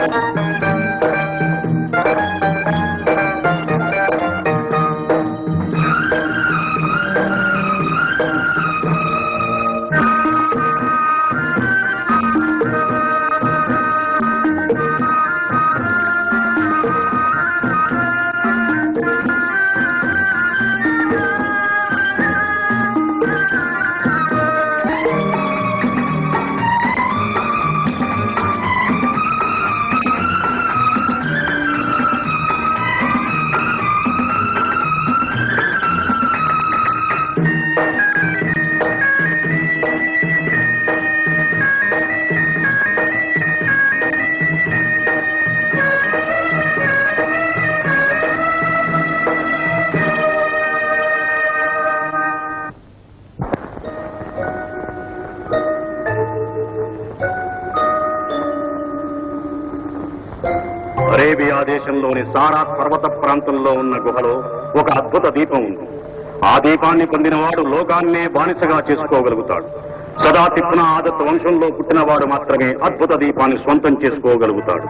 Arabia దేశంలోని సారాత్ పర్వత ప్రాంతంలో ఉన్న గుహలో ఒక అద్భుత దీపం ఉంది ఆ దీపాన్ని పొందినవాడు లోకాన్నే బానిసగా చేసుకోగలుగుతాడు సదా తిప్పున ఆదత్ వంశంలో పుట్టినవాడు మాత్రమే అద్భుత దీపాన్ని స్వంతం చేసుకోగలుగుతాడు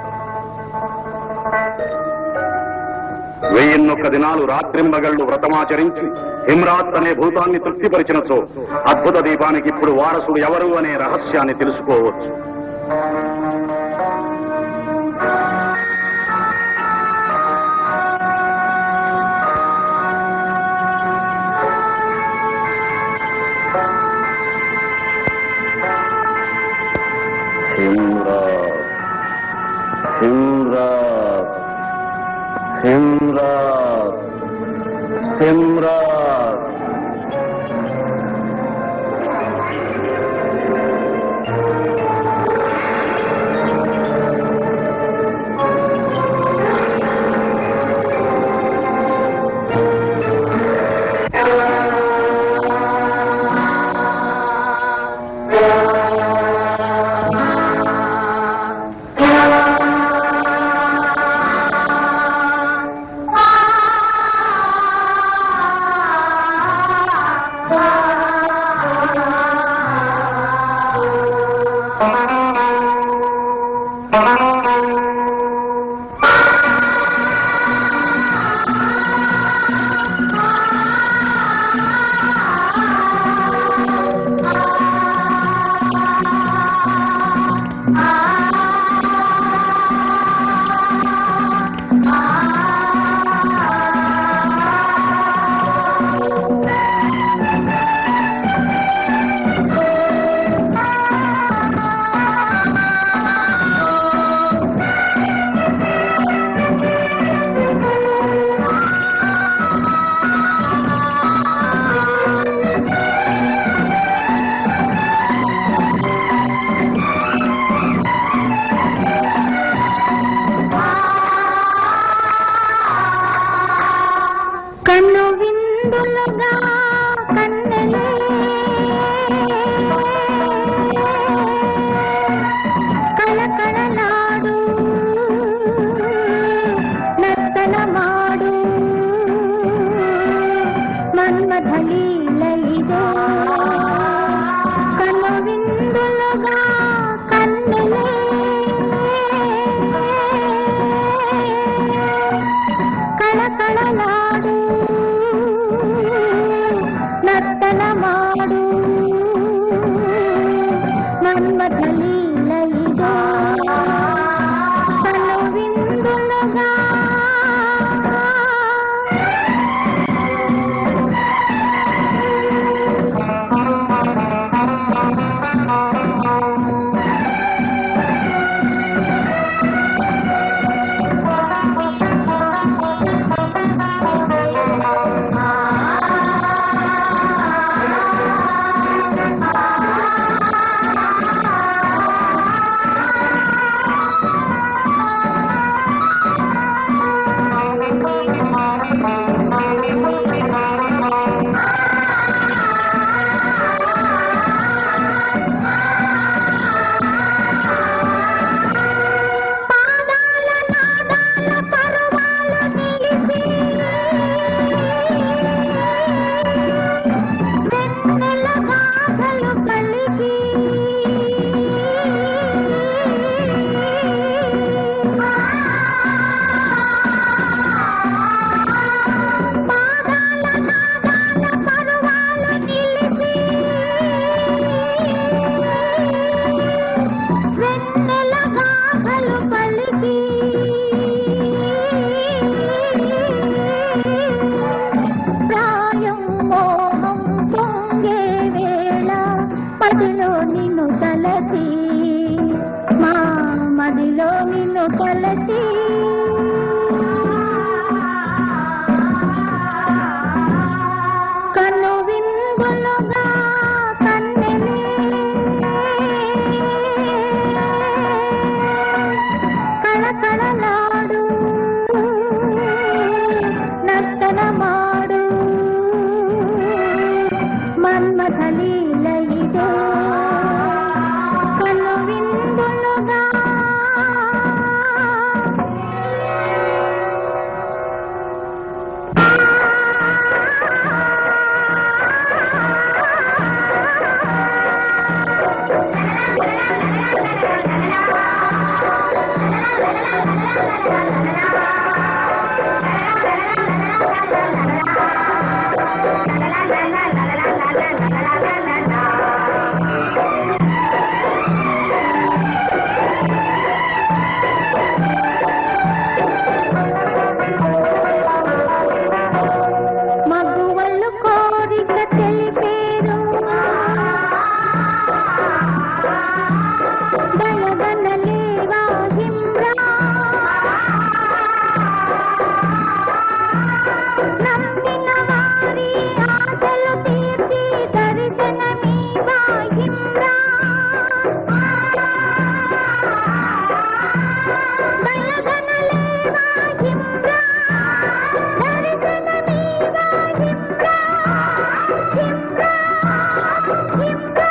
వెయ్యిన్నొక్క దినాలు రాత్రింబగళ్లు వ్రతమాచరించి హిమ్రాత్ అనే భూతాన్ని తృప్తిపరిచినచో అద్భుత దీపానికి ఇప్పుడు వారసుడు ఎవరు అనే రహస్యాన్ని తెలుసుకోవచ్చు హిమ్రాత్ హిమ్రాత్ హిమ్రాత్ హిమ్రాత్ ఆ ನರ್ತನನಾಡು ನರ್ತನ ಮಾಡು ಮನ್ಮಥ ಲೀಲ ಇದೆ ಕನುವಿಂದುಳುಗಾ మగువలు కోరిక తెలిపేరు దయగనలేవా హిమ్రా నమ్మిన వారి ఆశలు తీర్చి దర్శనమీవా హిమ్రా దయగనలేవా హిమ్రా దర్శనమీవా హిమ్రా హిమ్రా హిమ్రా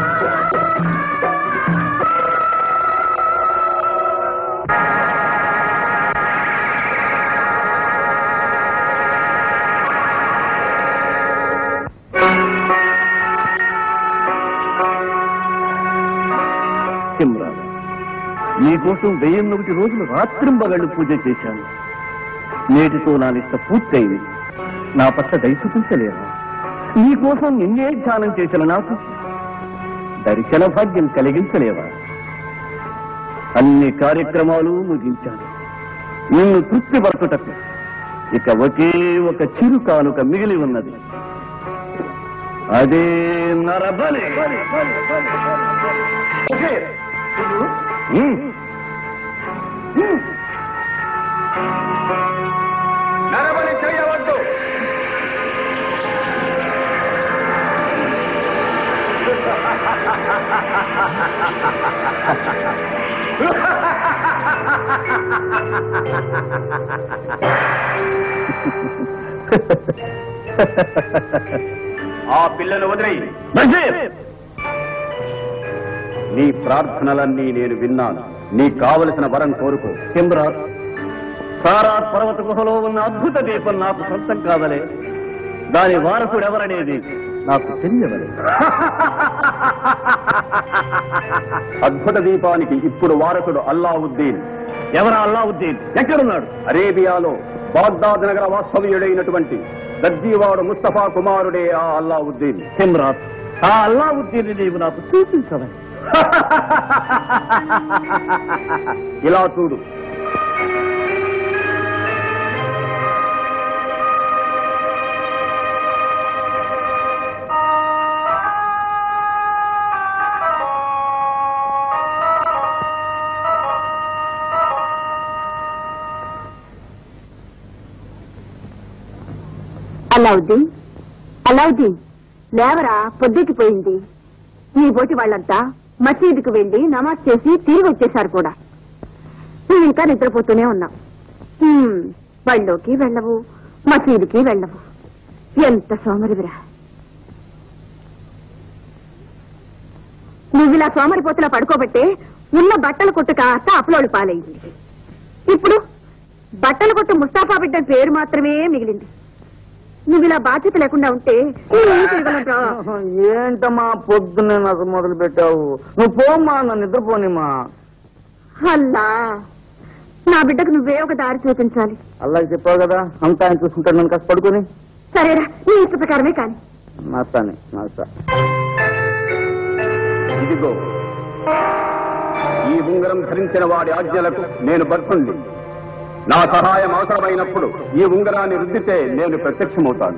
సిమ్రాన్ నీకోసం వెయ్యి ఒకటి రోజులు రాత్రింబగళ్ళు పూజ చేశాను నేటితో నా లిస్ట పూర్తయింది నా పట్ల దయ చూపించలేరా నీకోసం నిన్నే ధ్యానం చేసిన నాకు దర్శన భాగ్యం కలిగించలేవా అన్ని కార్యక్రమాలు ముగించాను నిన్ను తృప్తిపరచుటకు ఇక ఒకే ఒక చిరు కానుక మిగిలి ఉన్నది అదే నరబలి ఉమ్. నరబలి చేయవద్దు ఆ పిల్లను వదిలేయి బషీర్! నీ ప్రార్థనలన్నీ నేను విన్నాను నీకు కావలసిన వరం కోరుకో సిమ్రాన్ సారా పర్వత గుహలో ఉన్న అద్భుత దీపం నాకు సొంతం కాదలే దాని వారసుడు ఎవరనేది నాకు తెలియవలే అద్భుత దీపానికి ఇప్పుడు వారసుడు అల్లావుద్దీన్ ఎవరా అల్లావుద్దీన్ ఎక్కడున్నాడు అరేబియాలో బాగ్దాద్ నగర వాస్తవ్యుడైనటువంటి దర్జీవాడు ముస్తఫా కుమారుడే ఆ అల్లావుద్దీన్ సిమ్రాన్ ఆ అల్లావుద్దీన్ నీవు నాకు చూపించవలే ఇలా చూడు అలావుద్దీన్ అలావుద్దీన్ లేవరా పొద్దుకిపోయింది నీ బోటి వాళ్ళంతా మసీదుకు వెళ్లి నమాజ్ చేసి తిరిగి వచ్చేశారు కూడా నువ్వు ఇంకా నిద్రపోతూనే ఉన్నావు హ్మ్, బళ్ళోకి వెళ్ళవు మసీదుకి వెళ్ళవు ఎంత సోమరివిరా నువ్వు ఇలా సోమరిపోతులా పడుకోబట్టే ఉన్న బట్టల కొట్టు కాస్త అప్లోడ్ పాలైంది ఇప్పుడు బట్టల కొట్టు ముస్తాఫా బిడ్డ పేరు మాత్రమే మిగిలింది నువ్వు ఇలా బాధ్యత లేకుండా ఉంటే నువ్వేం చేయగలరా ఏంటమ్మా పొద్దున్నే నాకు మొదలు పెట్టావు నువ్వు పోమ్మా నన్ను నిద్రపోనిమ్మా అల్లా నా బిడ్డకు నువ్వే ఒక దారి చూపించాలి అల్లాకి చెప్పావు కదా అంతా ఆయన చూసుకుంటాడు నన్ను కాస్త పడుకొని సరేరా నీ ఇష్ట ప్రకారమే కాని నాస్తానే నాస్తా ఇదిగో ఈ ఉంగరం ధరించిన వాడి ఆజ్ఞలకు నేను బద్ధుండి నా సహాయం అవసరమైనప్పుడు ఈ ఉంగరాన్ని రుద్దితే నేను ప్రత్యక్షమవుతాను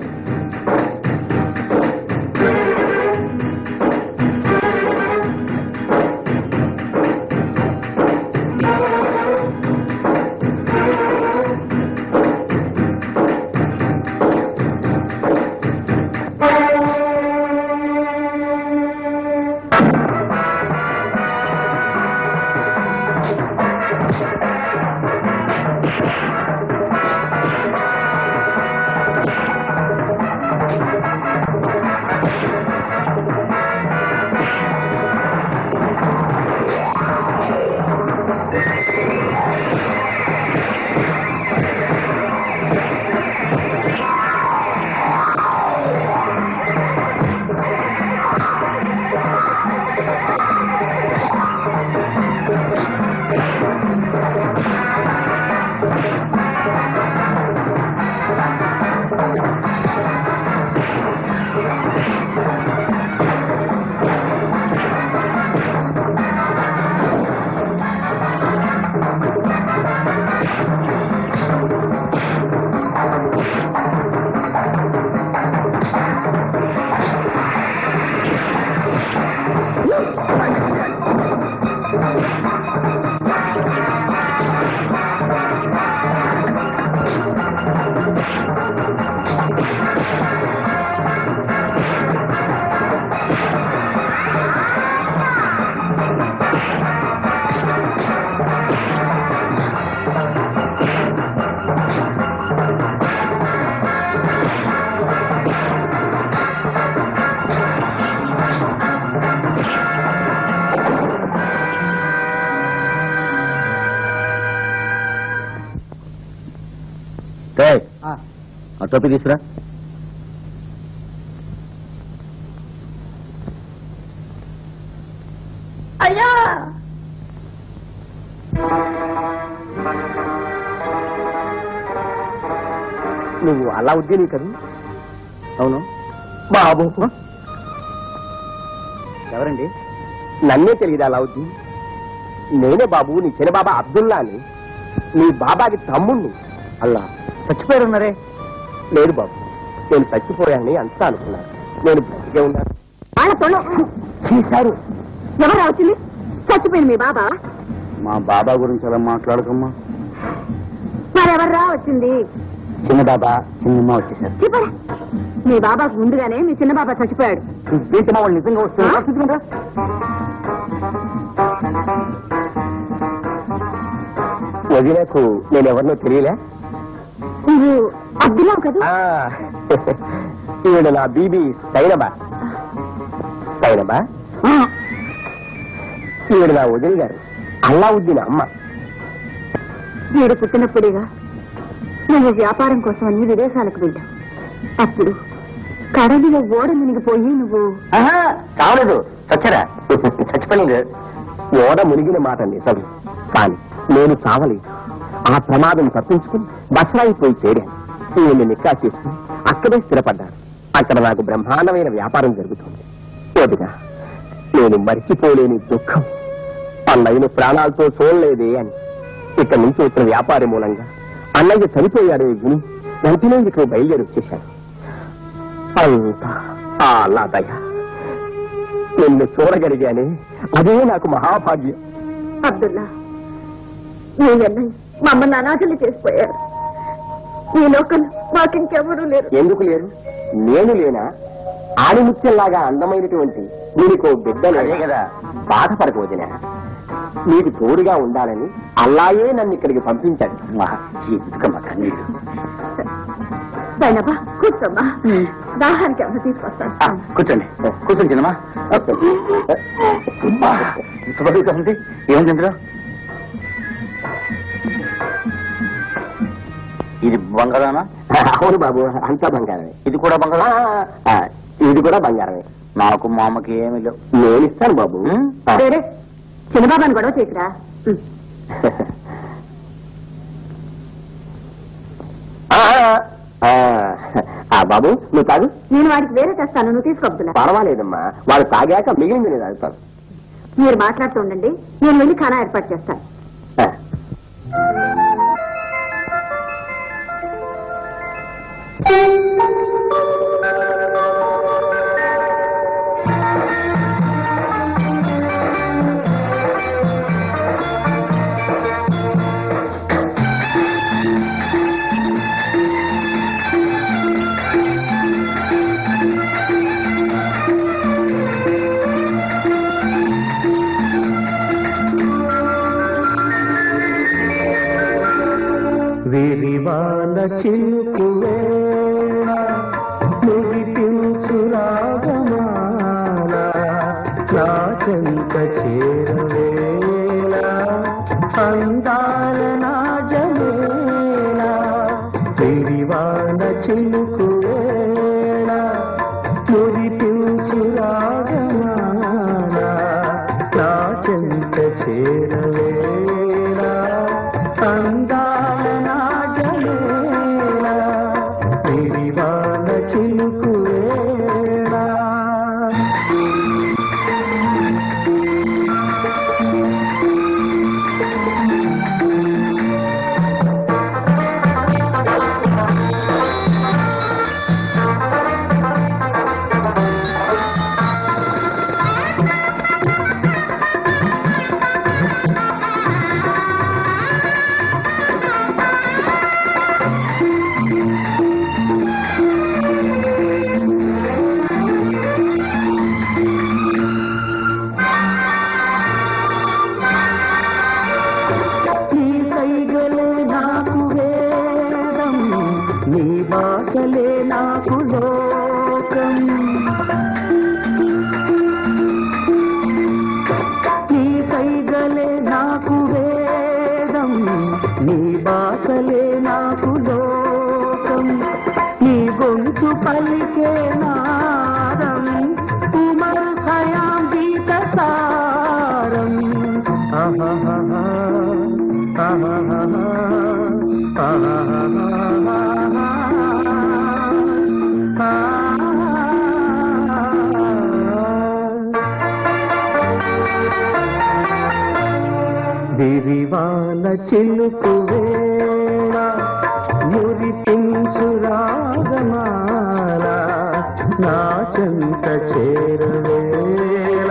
ఆ టోపీ తీసుకురా అయ్యా నువ్వు అలావుద్దీని కదా అవును బాబు ఎవరండి నన్నే తెలియదు అలావుద్దీన్ నేనే బాబు నీ చిన్న బాబా అబ్దుల్లా అని నీ బాబాకి తమ్ముణ్ణి అల్లా చచ్చిపోయారున్నారే లేదు బాబు నేను చచ్చిపోయానని అంతా అనుకున్నాను నేను బ్రతికే ఉన్నాను వాళ్ళ తొడ చేశారు ఎవరు వచ్చింది చచ్చిపోయింది మీ బాబా మా బాబా గురించి అలా మాట్లాడకమ్మా మరెవర్రా వచ్చింది చిన్న బాబా చిన్నమ్మ వచ్చేసారు చెప్పరా మీ బాబాకు ముందుగానే మీ చిన్న బాబా చచ్చిపోయాడు ఏంటమ్మా వాళ్ళు నిజంగా వస్తున్నారు వదిలేకు నేను ఎవరినో తెలియలే నువ్వు అద్దులావు కదా ఆ, ఈవిడ నా బీబీ సైనబా సైనబా ఈవిడ నా వదిలి గారు అల్లావుద్దీన్ అమ్మ వీడు పుట్టినప్పుడేగా నువ్వు వ్యాపారం కోసం అని విదేశాలకు వెళ్ళావు అప్పుడు కడలిలో ఓడ మునిగిపోయి నువ్వు కావలేదు చచ్చరా చచ్చిపోయింది ఓడ మునిగిన మాట నిజం కానీ నేను చావలేదు ఆ ప్రమాదం తప్పించుకుని బసరాయిపోయి చేరాను నేను నిక్కా చేసుకుని అక్కడే స్థిరపడ్డాను అక్కడ నాకు బ్రహ్మాండమైన వ్యాపారం జరుగుతుంది వదిగా నేను మరిచిపోలేని దుఃఖం అన్నయ్యను ప్రాణాలతో చూడలేదే అని ఇక్కడి నుంచి వచ్చిన వ్యాపారి మూలంగా అన్నయ్య చనిపోయాడు విని వెంటనే ఇక్కడ బయలుదేరి వచ్చేశాను అంతా ఆ అల్లా దయ నిన్ను చూడగలిగానే అదే నాకు మహాభాగ్యం అబ్దుల్లా నీ అన్నయ్య మమ్మల్ని అనాథలు చేసిపోయారు ఈ లోకల్ మాకింకెవరూ లేరు ఎందుకు లేరు నేను లేనా ఆణిముత్యంలాగా అందమైనటువంటి నీకు బిడ్డ అదే కదా బాధపడకపోదినా నీకు తోడుగా ఉండాలని అల్లాయే నన్ను ఇక్కడికి పంపించాడు సైనబా కూర్చోమ్మా దాహానికి అమ్మ తీసుకొస్తాను కూర్చోండి కూర్చోండి చిన్నమా ఉంది ఏం తింటారు ఇది బంగారానా అవును బాబు అంతా బంగారమే ఇది కూడా బంగారం ఇది కూడా బంగారమే నాకు మా అమ్మకి ఏమి లేవు నేను ఇస్తాను బాబు రే చిన్నబాబాని గొడవ చేసిరా ఆ, ఆ, ఆ, బాబు నువ్వు తాగు నేను వాడికి వేరే తెస్తాను నువ్వు తీసుకో అబ్దుల్లా పర్వాలేదమ్మా వాడు తాగాక మిగిలింది నేను తాగుతాను మీరు మాట్లాడుతూ ఉండండి నేను వెళ్ళి ఖానా ఏర్పాటు చేస్తాను ఆ. మురిపించు రాగమాల నా చెంత చేరవేళ అందాల నా జమేళ తిరివాన చిలుకు వేళ మురిపించు రాగమాల నా చెంత చేరవేళ అందాల నా జమేళ తిరివాన చిలుకు వేళ నీ సైగలే నాకు వేదం నీ బాటలే నాకు లోకం నీ సైగలే నాకు వేదం నీ బాటలే నాకు లోకం నీ గొంతు పలికే నాదం ఉమర్ ఖయాం గీత సారం ఆహాహా విరివాల చిలుకు వేళ మురిపించు రాగమాల నా చెంత చేరవేళ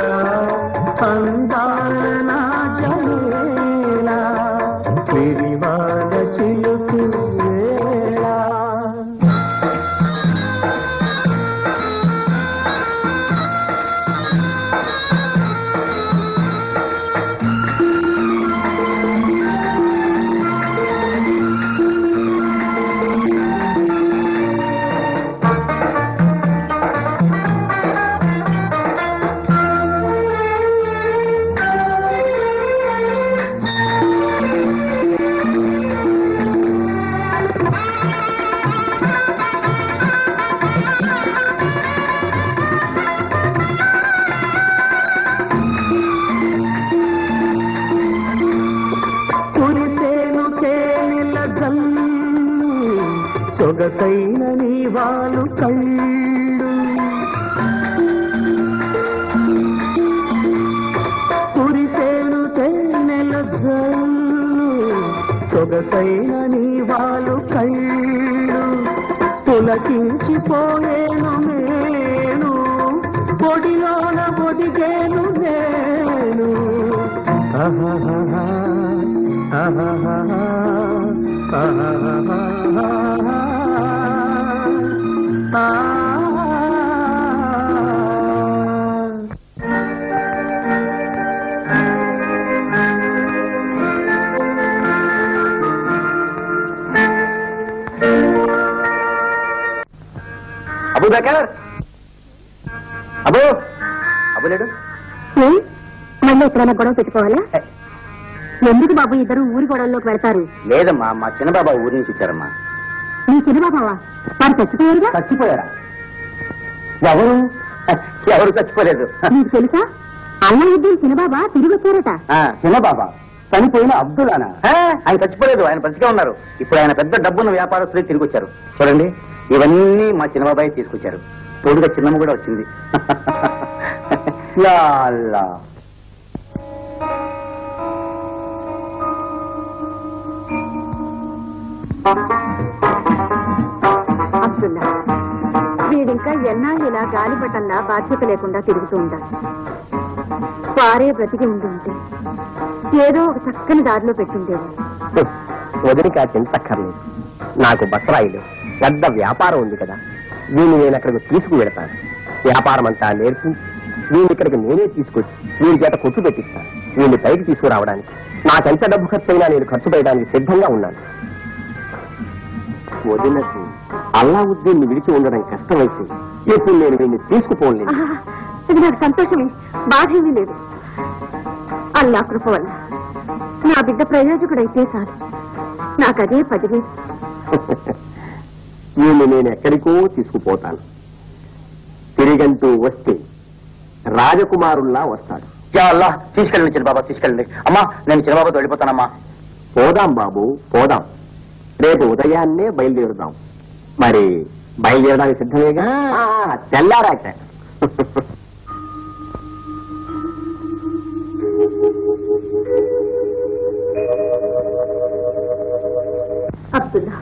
అందాల నా జమేళ విరివాల చిలుకు వేళ కురిసేను తేనెల జల్లు సొగసైన నీ వాలు కళ్ళు కురిసేను తేనెల జల్లు సొగసైన నీ వాలు కళ్ళు పులకించిపోయేను నేను పొడిలోన ఒదిగేను నేను ఆహాహాహా, ఆహాహాహా, ఆహాహాహా, ఆ. అబు బకర్ అబు అబు లేడు ఏ? మళ్ళీ ఎక్కడైనా గొడవ పెట్టుకోవాలా ఎందుకు బాబు ఇద్దరు ఊరి గొడవల్లోకి వెళ్తారు లేదమ్మా మా చిన్నబాబా ఊరి నుంచి వచ్చారమ్మా నీ చిన్నబాబావా వారు చచ్చిపోయారుగా చచ్చిపోయారా ఎవరు ఎవరు చచ్చిపోలేదు నీకు తెలుసా అల్లావుద్దీన్ చిన్నబాబా తిరిగి వచ్చారట ఆ, చిన్నబాబా చనిపోయిన అబ్దులానా ఆ, ఆయన చచ్చిపోలేదు ఆయన బ్రతికే ఉన్నారు ఇప్పుడు ఆయన పెద్ద డబ్బున్న వ్యాపారస్తులే తిరిగి వచ్చారు చూడండి ఇవన్నీ మా చిన్నబాబాయ్ తీసుకొచ్చారు తోడుగా చిన్నమ్మ కూడా వచ్చింది యా అల్లా. అబ్దుల్లా వీడింకా ఎన్నాళ్ళు ఇలా గాలిపటంలా బాధ్యత లేకుండా తిరుగుతూ ఉండాలి వారే బ్రతికి ఉండి ఉంటే ఏదో ఒక చక్కని దారిలో పెట్టుండేది వదిలికి ఆ చింతక్కర్లేదు నాకు బసరాయిలు పెద్ద వ్యాపారం ఉంది కదా వీడిని నేను అక్కడికి తీసుకువెడతాను వ్యాపారం అంతా నేర్పి వీడిని ఇక్కడికి నేనే తీసుకొచ్చి వీడి చేత కొట్టు పెట్టిస్తాను వీడిని పైకి తీసుకురావడానికి నాకెంత డబ్బు ఖర్చు అయినా నేను ఖర్చు పెట్టడానికి సిద్ధంగా ఉన్నాను వదినకు అల్లావుద్దీన్ని విడిచి ఉండడం కష్టమైతే ఇప్పుడు నేను వీడిని తీసుకుపోలేను ఆహా, ఇది నాకు సంతోషమే బాధ ఏమీ లేదు అల్లా కృప వల్ల నా బిడ్డ ప్రయోజకుడైతే చాలు నాకదే పదివేలు వీళ్ళు నేను ఎక్కడికో తీసుకుపోతాను తిరిగంటూ వస్తే రాజకుమారుల్లా వస్తాడు యా అల్లా తీసుకెళ్ళండి చిన్నబాబా తీసుకెళ్ళండి అమ్మా నేను చిన్నబాబాతో వెళ్ళిపోతానమ్మా పోదాం బాబు పోదాం రేపు ఉదయాన్నే బయలుదేరుదాం మరి బయలుదేరడానికి సిద్ధమేగా ఆ, తెల్లారాక అబ్దుల్లా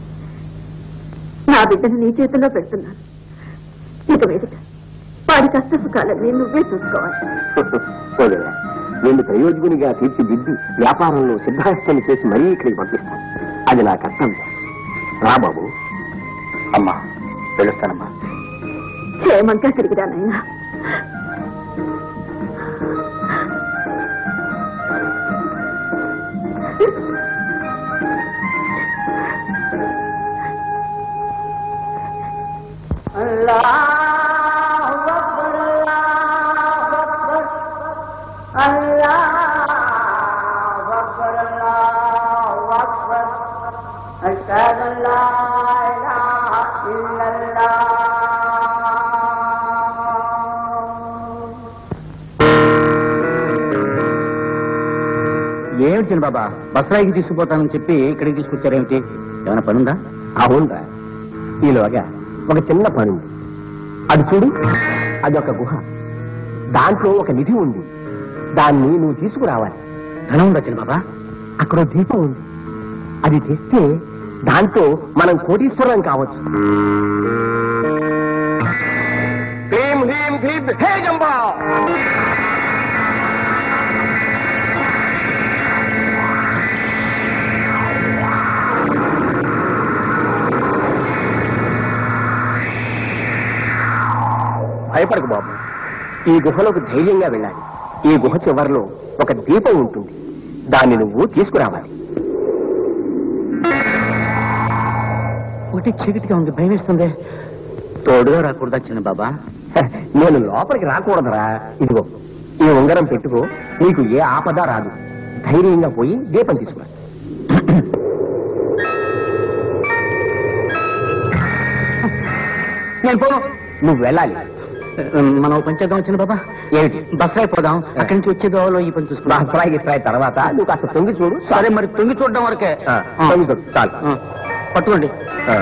నా బిడ్డను నీ చేతిలో పెడుతున్నాను ఇక మీదట వాడి కష్ట సుఖాలన్నీ నువ్వే చూసుకోవాలి పోలేరా నిన్ను ప్రయోజకునిగా తీర్చిదిద్ది వ్యాపారంలో సిద్ధాస్తం చేసి మరీ ఇక్కడికి పంపిస్తాను అది నా కర్తవ్యం రా బాబు అమ్మా వెళ్ళొస్తానమ్మా క్షేమంగా తిరిగిరా నాయనా ఏమిటి చిన్నబాబా బసరాయికి తీసుకుపోతానని చెప్పి ఇక్కడికి తీసుకొచ్చారేమిటి ఏమైనా పనుందా అవునరా ఈలోగా ఒక చిన్న పని ఉంది అది చూడు అది ఒక గుహ దాంట్లో ఒక నిధి ఉంది దాన్ని నువ్వు తీసుకురావాలి ధనం ఉందా చిన్నబాబా అక్కడ ఓ దీపం ఉంది అది తెస్తే దాంట్లో మనం కోటీశ్వరం కావచ్చు క్లీం హ్రీం భీం హే జంబా భయపడకు బాబు ఈ గుహలోకి ధైర్యంగా వెళ్ళాలి ఈ గుహ చివరిలో ఒక దీపం ఉంటుంది దాన్ని నువ్వు తీసుకురావాలి ఒకటి చీకటిగా ఉంది భయం వేస్తుంది తోడుగా రాకూడదా చిన్నబాబా హ, నేను లోపలికి రాకూడదురా ఇదిగో ఈ ఉంగరం పెట్టుకో నీకు ఏ ఆపద రాదు ధైర్యంగా పోయి దీపం తీసుకురా నేను పోను నువ్వు వెళ్ళాలి మనం ఓ పని చేద్దాం చిన్న బాబా ఏమిటి బస్రాయి పోదాం అక్కడి నుంచి వచ్చే దోవలో ఈ పని చూసుకుందాం బాహ్రాయి గిస్రాయి తర్వాత నువ్వు కాస్త తొంగి చూడు సరే మరి తొంగి చూడడం వరకే ఆ, ఆ. తొంగి చూడు చాలు ఆ, పట్టుకోండి ఆ.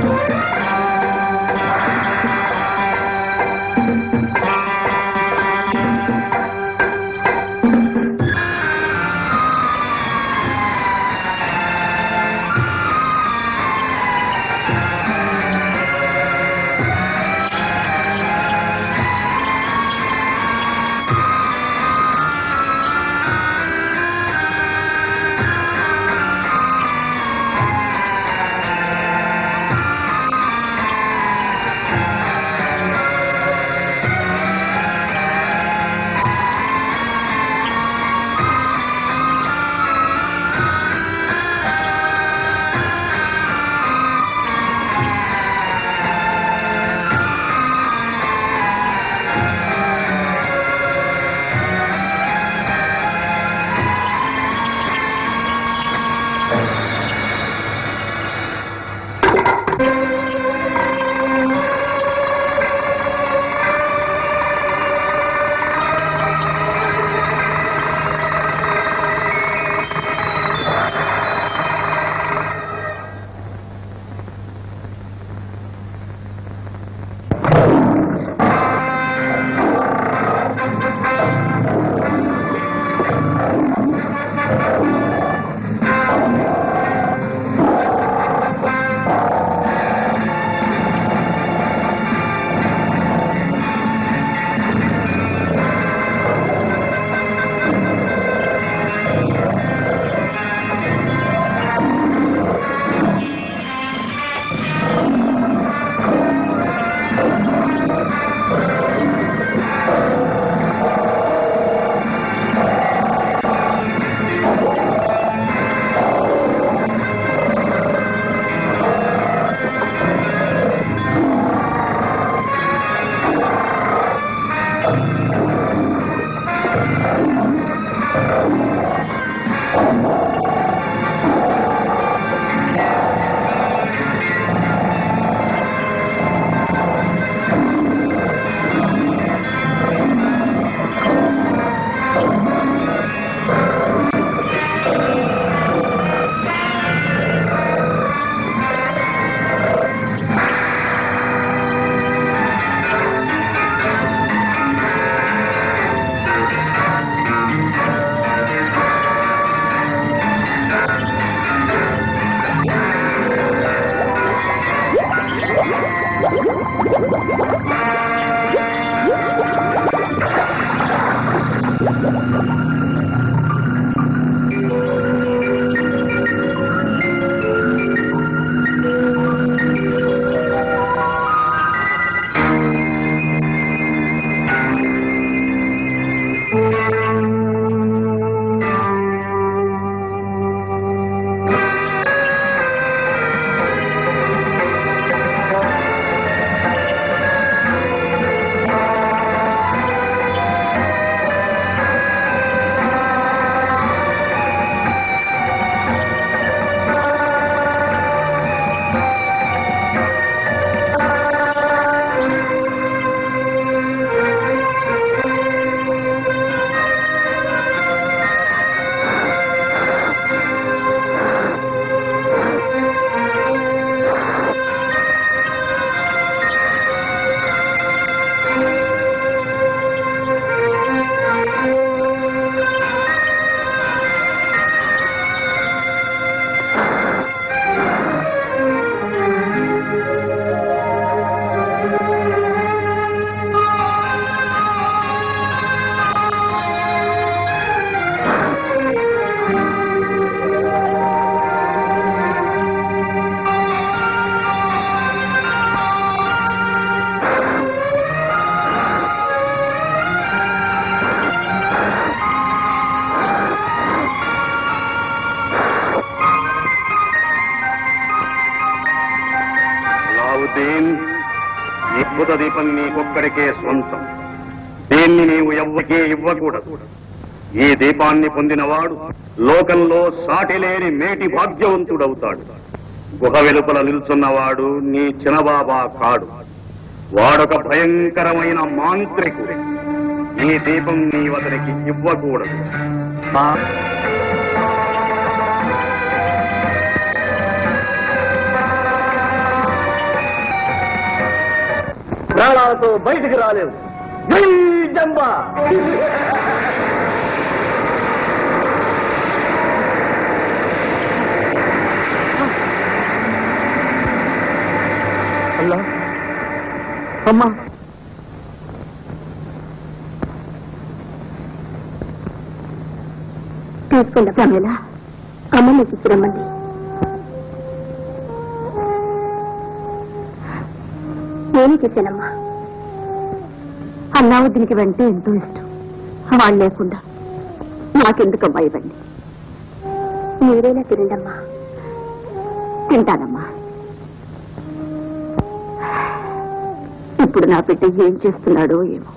లావుద్దీన్ ఈ అద్భుత దీపం నీకొక్కడికే సొంతం దీన్ని నీవు ఎవ్వరికీ ఇవ్వకూడదు ఈ దీపాన్ని పొందినవాడు లోకంలో సాటిలేని మేటి భాగ్యవంతుడవుతాడు గుహ వెలుపల నిల్చున్నవాడు నీ చినబాబా కాడు వాడొక భయంకరమైన మాంత్రికుడు ఈ దీపం నీవతనికి ఇవ్వకూడదు ఆ ప్రాణాలతో బయటికి రాలేవు జై జంబా అల్లా అమ్మా తీసుకున్న ప్రమేల అమ్మని తీసుకురమ్మండి నేను చేశానమ్మా అల్లావుద్దీనికి వెంటే ఎంతో ఇష్టం వాళ్ళు లేకుండా నాకెందుకమ్మా ఇవ్వండి మీరేనా తినండమ్మా తింటానమ్మా ఇప్పుడు నా బిడ్డ ఏం చేస్తున్నాడో ఏమో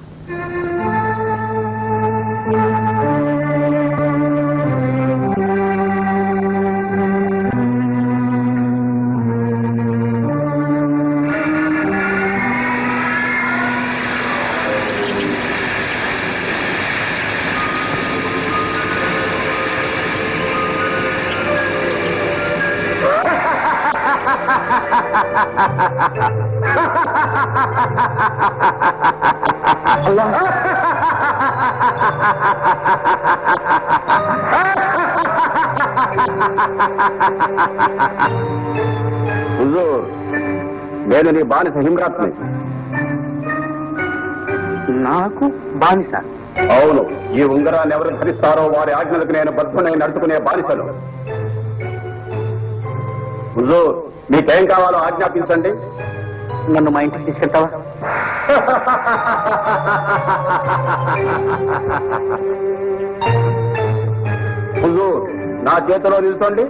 హుజూర్ నేను నీ బానిస హిమ్రాత్ని నాకు బానిస అవును ఈ ఉంగరాన్ని ఎవరు ధరిస్తారో వారి ఆజ్ఞలకు నేను బద్ధునై నడుచుకునే బానిసను హుజూర్ మీకేం కావాలో ఆజ్ఞాపించండి నన్ను మా ఇంటికి తీసుకెళ్తావా హుజూర్ నా చేతిలో నిల్చోండి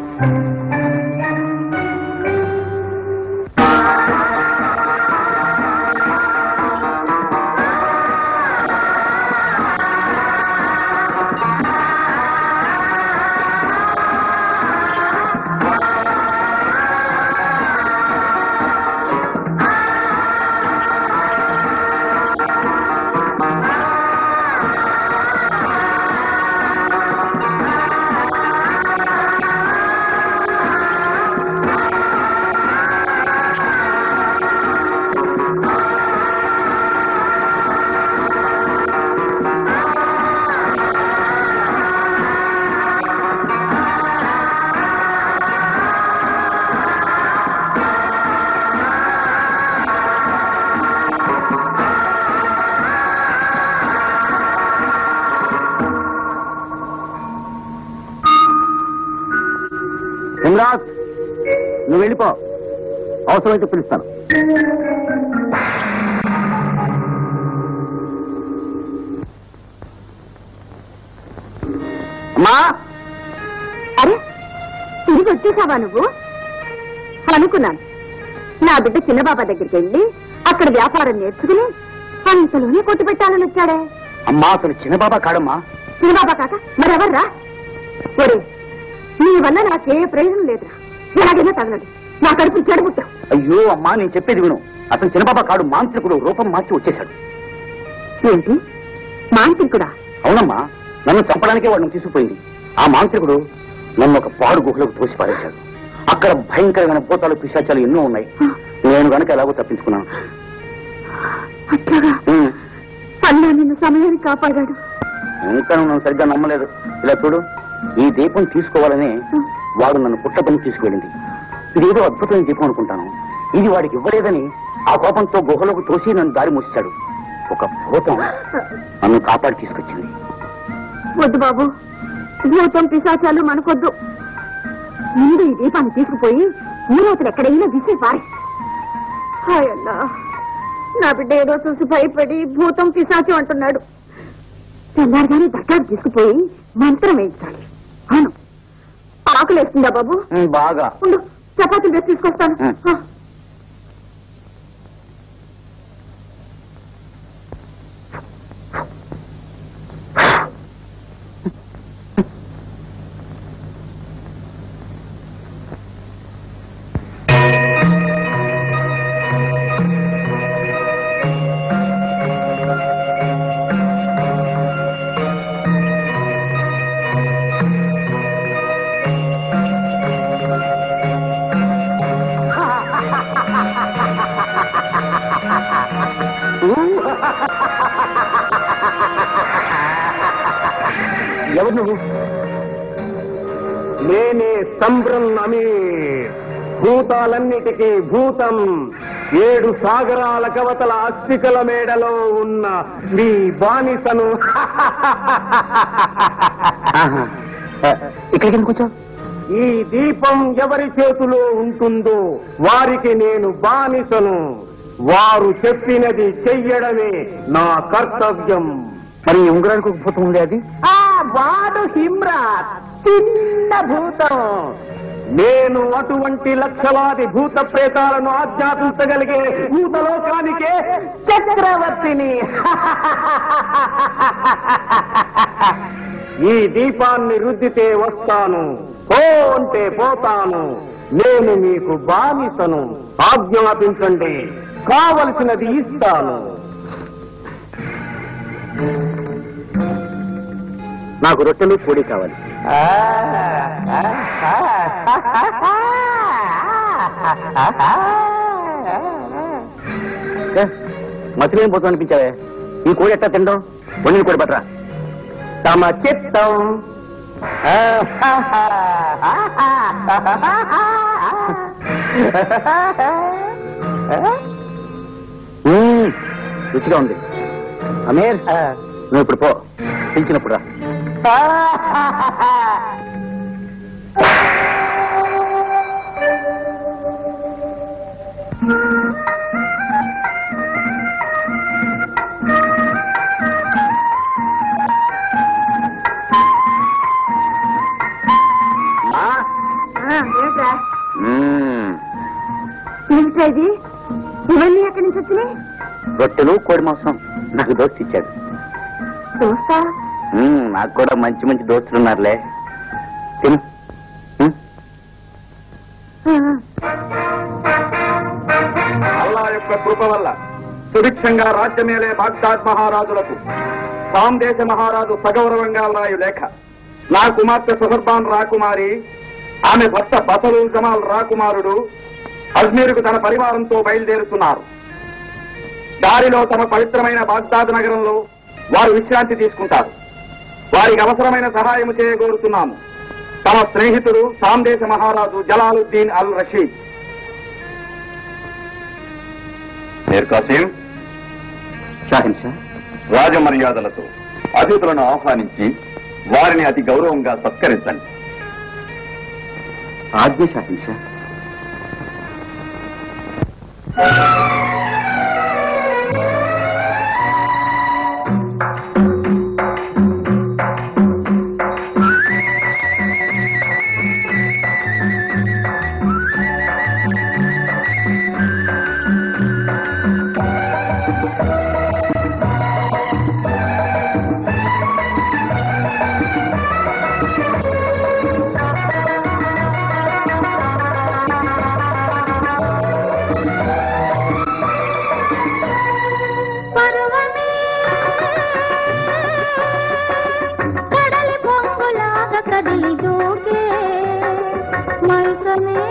హిమ్రాజ్ నువ్వు వెళ్ళిపో అవసరమైతే పిలుస్తాను అమ్మా అరే తిరిగి వచ్చేసావా నువ్వు అనుకున్నాను నా బిడ్డ చిన్నబాబా దగ్గరికి వెళ్ళి అక్కడ వ్యాపారం నేర్చుకుని అంతలోనే కొట్టు పెట్టాలని వచ్చాడే అమ్మా అతను చిన్నబాబా కాడమ్మా చిన్నబాబా కాక మరెవర్రా ఒరే నీ వల్ల నాకే ప్రయోజనం లేదురా ఎలాగైనా తగలడు నా కడుపు చెడబుట్టావు అయ్యో అమ్మా నేను చెప్పేది విను అతను చిన్నబాబా కాడు మాంత్రికుడు రూపం మార్చి వచ్చేశాడు ఏంటి మాంత్రికుడా అవునమ్మా నన్ను చంపడానికే వాడిని తీసుకుపోయింది ఆ మాంత్రికుడు నన్ను ఒక పాడు గుహలోకి తోసి పారేశాడు అక్కడ భయంకరమైన భూతాలు పిశాచాలు ఎన్నో ఉన్నాయి నేను గనక ఎలాగో తప్పించుకున్నాను అట్లాగా ఉమ్. అన్నా నిన్ను సమయానికి కాపాడాడు ఇంకా నువ్వు నన్ను సరిగ్గా నమ్మలేదు ఇలా చూడు ఈ దీపం తీసుకోవాలని వాడు నన్ను పుట్టపని తీసుకువెళ్ళింది ఇదేదో అద్భుతమైన దీపం అనుకుంటాను ఇది వాడికి ఇవ్వలేదని ఆ కోపంతో గుహలోకి తోసి నన్ను దారి మూసాడు ఒక భూతం నన్ను కాపాడి తీసుకొచ్చింది వద్దు బాబు భూతం పిశాచాలు మనకొద్దు ముందు ఈ దీపాన్ని తీసుకుపోయి ఊరోతులు ఎక్కడైనా విసిరి పారి హాయ్ అల్లా నా బిడ్డ ఏదో చూసి భయపడి భూతం పిశాచం అంటున్నాడు తెల్లారిగానే దగ్గరకు తీసుకుపోయి మంత్రం వేయించాలి అవును ఆకలేస్తుందా బాబు ఉమ్, బాగా ఉండు చపాతీలు వేసి తీసుకొస్తాను ఉం. ఆ. సంభ్రం అమీర్ భూతాలన్నిటికీ భూతం ఏడు సాగరాల కవతల అస్థికల మేడలో ఉన్న మీ బానిసను ఇక్కడికి కూర్చో ఈ దీపం ఎవరి చేతిలో ఉంటుందో వారికి నేను బానిసను వారు చెప్పినది చెయ్యడమే నా కర్తవ్యం మరి ఈ ఉంగరానికి ఒక భూతం ఉంది అది ఆ వాడు హిమ్రాత్ చిన్న భూతం నేను అటువంటి లక్షలాది భూత ప్రేతాలను ఆజ్ఞాపించగలిగే భూతలోకానికే చక్రవర్తిని ఈ దీపాన్ని రుద్దితే వస్తాను పో అంటే పోతాను నేను మీకు బానిసను ఆజ్ఞాపించండి కావలసినది ఇస్తాను నాకు రొట్టెలు పొడి కావాలి మసలేం పోతాం అనిపించావే ఈ కోడి ఎట్టా తినడం వండిన కోడి పట్టరా తమ చిత్తం మ్మ్, రుచిగా ఉంది అమీర్ నువ్వు ఇప్పుడు పో పిలిచినప్పుడు రా మా? ఏమిట్రా మ్మ్, ఏమిట్రా ఇది ఇవన్నీ ఎక్కడి నుంచి వచ్చినాయి రొట్టెలు కోడి మాంసం నాకు దోస్తు ఇచ్చాడు చూస్తా మ్మ్, నాకు కూడా మంచి మంచి దోస్తులు ఉన్నారులే తిను మ్మ్. అల్లా యొక్క కృప వల్ల సుభిక్షంగా రాజ్యమేలే బాగ్దాద్ మహారాజులకు సాం దేశ మహారాజు సగౌరవంగా రాయు లేఖ నా కుమార్తె సుహర్బాన్ రాకుమారి ఆమె భర్త బసలు జమాల్ రాకుమారుడు అజ్మీర్కు తన పరివారంతో బయలుదేరుతున్నారు దారిలో తమ పవిత్రమైన బాగ్దాద్ నగరంలో వారు విశ్రాంతి తీసుకుంటారు వారికి అవసరమైన సహాయం చేయగోరుతున్నాము తమ స్నేహితుడు సాందేశ మహారాజు జలాలుద్దీన్ అల్ రషీద్ మీర్ కాసిం షాహిన్ షా రాజమర్యాదలతో అతిథులను ఆహ్వానించి వారిని అతి గౌరవంగా సత్కరించండి ఆజ్ఞ షాహిన్ షా పర్వమే కడలి పొంగులాగా కదిలి దూకే మైసమే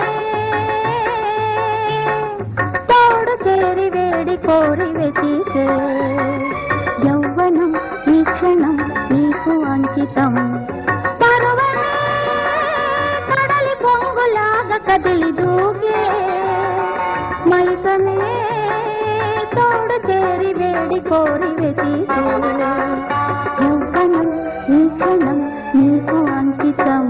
తోడు చేరి వేడి కోరి వెతికే యౌవనం ఈ క్షణం నీకు అంకితం పర్వమే కడలి పొంగులాగా కదిలి దూకే మైసమే తోడు చేరి వేడి కోరి వెతికే యౌవనం ఈ క్షణం నీకు అంకితం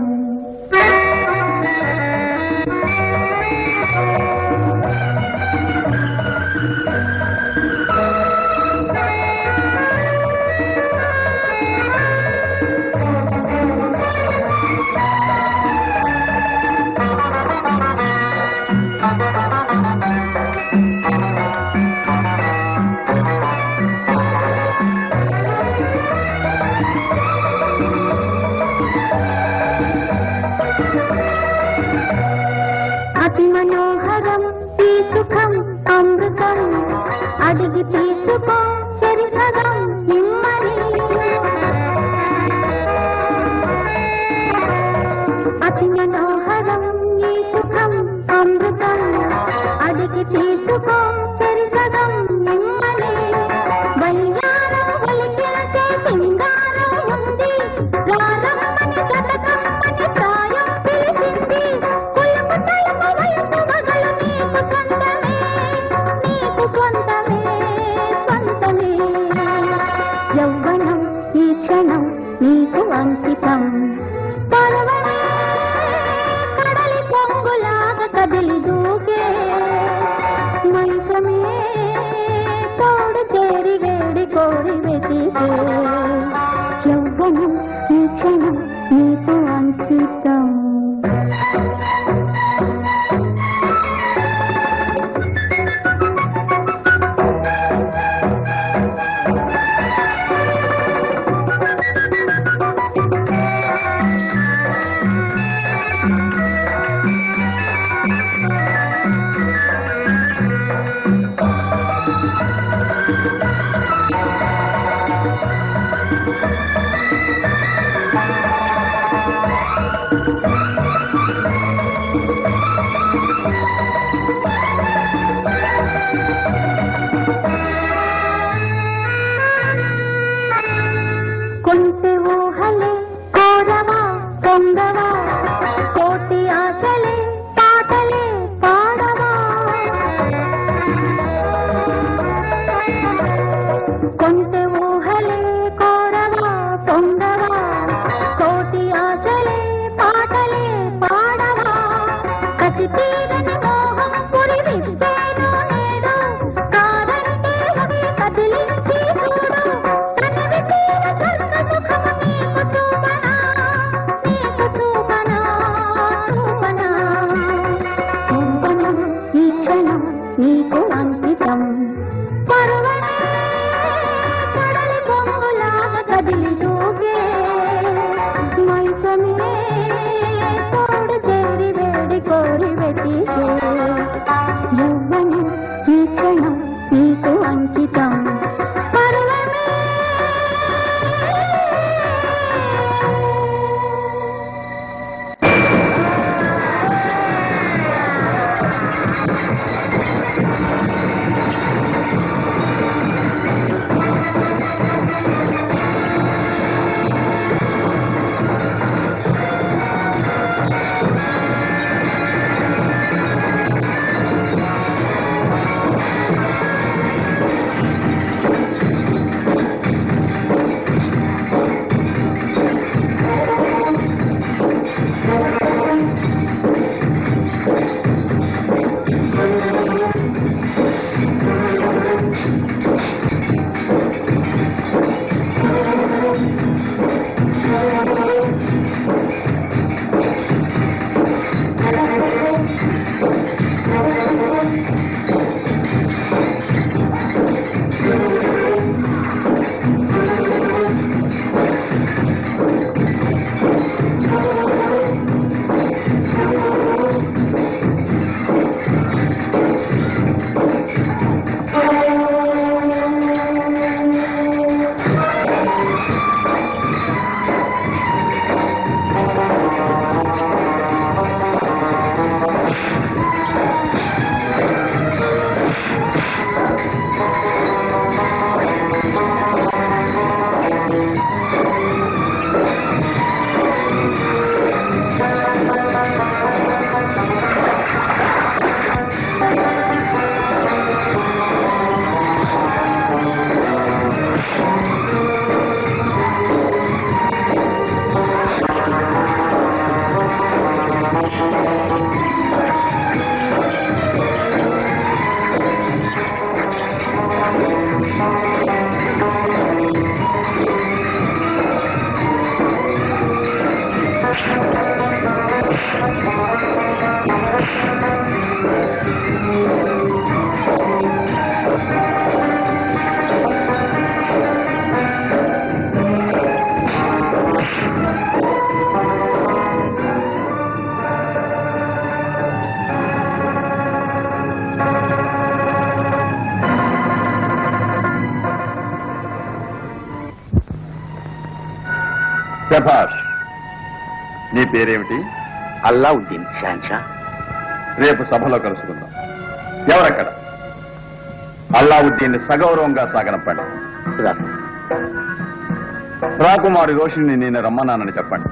శభాష్ నీ పేరేమిటి అల్లావుద్దీన్ షాన్షా రేపు సభలో కలుసుకుందాం ఎవరక్కడ అల్లావుద్దీన్ని సగౌరవంగా సాగనంపండి రాదు రాకుమారి రోషిని నేను రమ్మన్నానని చెప్పండి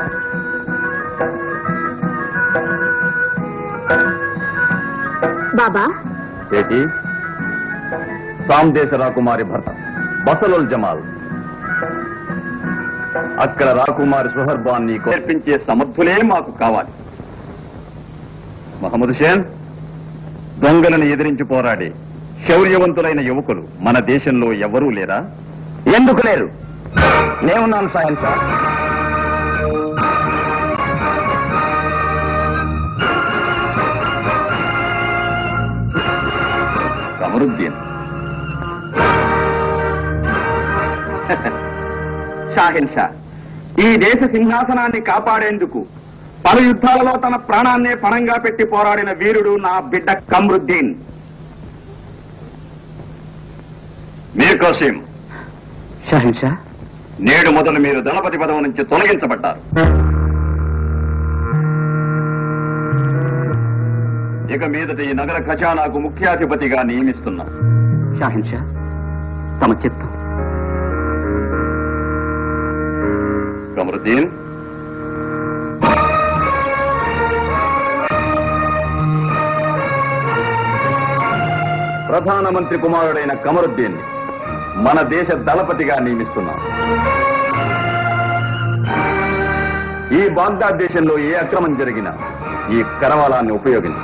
బాబా ఏటి సాందేశ రాకుమారి భర్త బసలుల్ జమాల్ అక్కడ రాకుమారి సుహర్బాన్ని నేర్పించే సమర్థులే మాకు కావాలి మహమ్మద్ షేన్ దొంగలను ఎదిరించి పోరాడి శౌర్యవంతులైన యువకులు మన దేశంలో ఎవరూ లేరా ఎందుకు లేరు నేనున్నాను సాయం సార్ కమరుద్దీన్ షాహిన్ షా ఈ దేశ సింహాసనాన్ని కాపాడేందుకు పలు యుద్ధాలలో తన ప్రాణాన్నే పణంగా పెట్టి పోరాడిన వీరుడు నా బిడ్డ కమ్రుద్దీన్ మీర్ కోసిం షాహిన్ షా నేడు మొదలు మీరు దళపతి పదవి నుంచి తొలగించబడ్డారు ఇక మీదట ఈ నగర ఖజానాకు ముఖ్యాధిపతిగా నియమిస్తున్నాం షాహిన్ షా తమ చిత్తం కమరుద్దీన్ ప్రధానమంత్రి కుమారుడైన కమరుద్దీన్ మన దేశ దళపతిగా నియమిస్తున్నాం ఈ బాగ్దాద్ దేశంలో ఏ అక్రమం జరిగినా ఈ కరవాలాన్ని ఉపయోగించి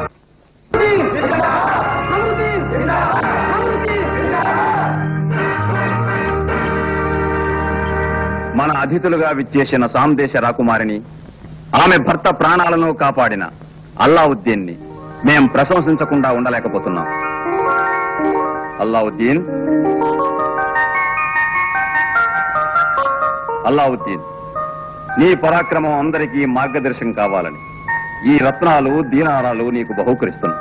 మన అతిథులుగా విచ్చేసిన సాందేశ రాకుమారిని ఆమె భర్త ప్రాణాలను కాపాడిన అల్లావుద్దీన్ని మేం ప్రశంసించకుండా ఉండలేకపోతున్నాం అల్లావుద్దీన్ అల్లావుద్దీన్ నీ పరాక్రమం అందరికీ మార్గదర్శనం కావాలని ఈ రత్నాలు దీనారాలు నీకు బహుకరిస్తున్నా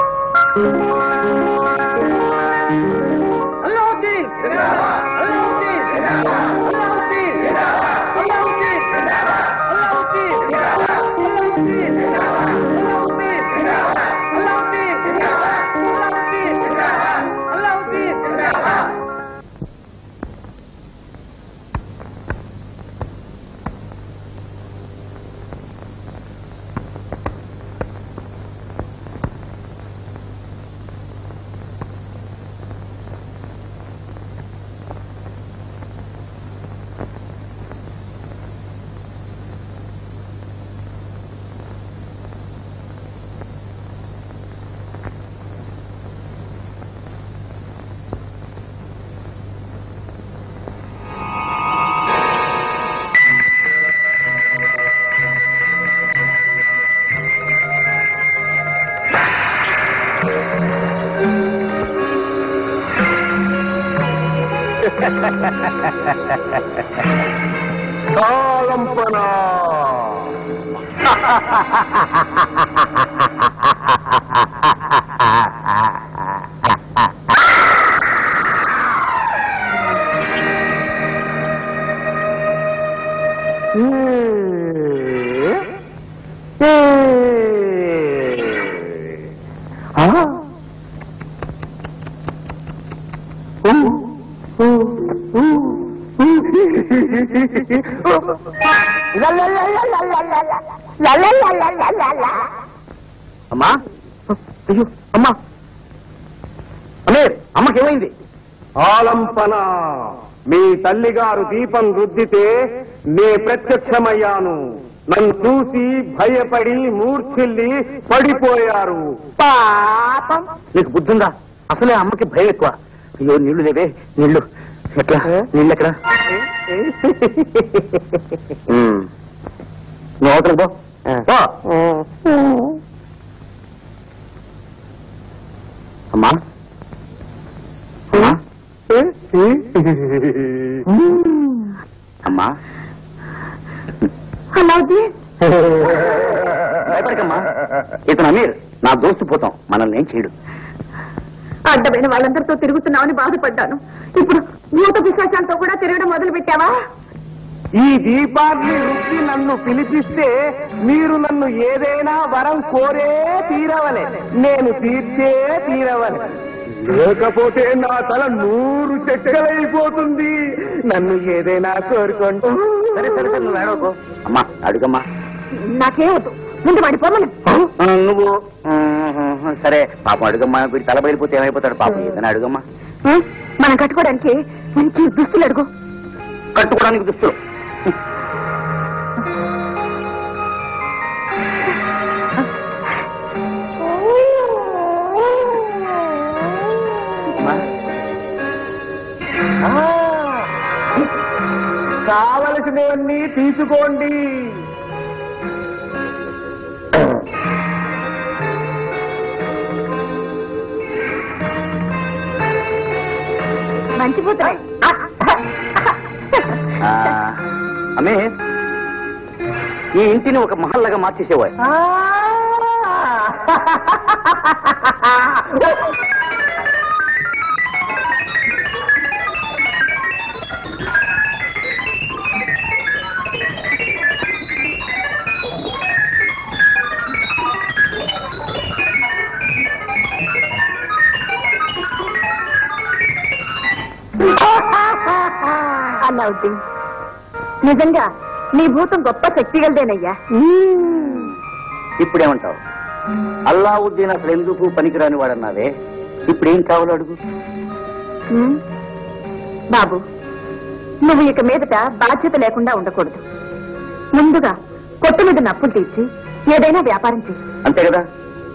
కాలంపనా అమ్మా అయ్యో అమ్మా అమీర్ అమ్మకేమైంది ఆలంపన మీ తల్లిగారు దీపం రుద్దితే నే ప్రత్యక్షమయ్యాను నన్ను చూసి భయపడి మూర్ఛిల్లి పడిపోయారు పాపం నీకు బుద్ధుందా అసలే అమ్మకి భయం ఎక్కువ అయ్యో నీళ్లు లేవే నీళ్లు ఎట్లా నీళ్ళు ఎక్కడ ఉమ్. నువ్వు అవతలకు పో. పో. అమ్మా అమ్మా అమ్మా అలావుద్దీన్ భయపడకమ్మా ఇతను అమీర్ నా దోస్తు పోతాం మనల్ని ఏం చేయడు అడ్డమైన వాళ్ళందరితో తిరుగుతున్నావని బాధపడ్డాను ఇప్పుడు భూత పిశాచాలతో కూడా తిరగడం మొదలు పెట్టావా ఈ దీపాన్ని రుచి నన్ను పిలిపిస్తే మీరు నన్ను ఏదైనా వరం కోరే తీరవలే నేను తీర్చే తీరవలే లేకపోతే నా తల నూరు చెక్కలైపోతుంది నన్ను ఏదైనా కోరుకోండి సరే సరే సరే నువ్వు ఏడవకు. అమ్మా అడుగమ్మా నాకే వద్దు ముందు వాడి పొమ్మను ఆ, నువ్వు ఆ, సరే పాపం అడుగమ్మా వీడు తల బయలుపోతే ఏమైపోతాడు పాపం ఏదైనా అడుగమ్మా ఆ? మనం కట్టుకోవడానికి మంచి దుస్తులు అడుగు కట్టుకోవడానికి దుస్తులు అమ్మా, కావలసినవన్నీ తీసుకోండి మంచి పూతరాయి ఆ, అమ్మే ఈ ఇంటిని ఒక మహల్లాగా మార్చేసేవా అలావుద్దీన్ నిజంగా నీ భూతం గొప్ప శక్తి గలదేనయ్యా ఇప్పుడేమంటావు అల్లావుద్దీన్ అసలు ఎందుకు పనికిరాని వాడన్నావే ఇప్పుడేం కావాలో అడుగు ఉమ్. బాబు నువ్వు ఇక మీదట బాధ్యత లేకుండా ఉండకూడదు ముందుగా కొట్టు మీద నప్పులు తీర్చి ఏదైనా వ్యాపారం చెయ్యి అంతే కదా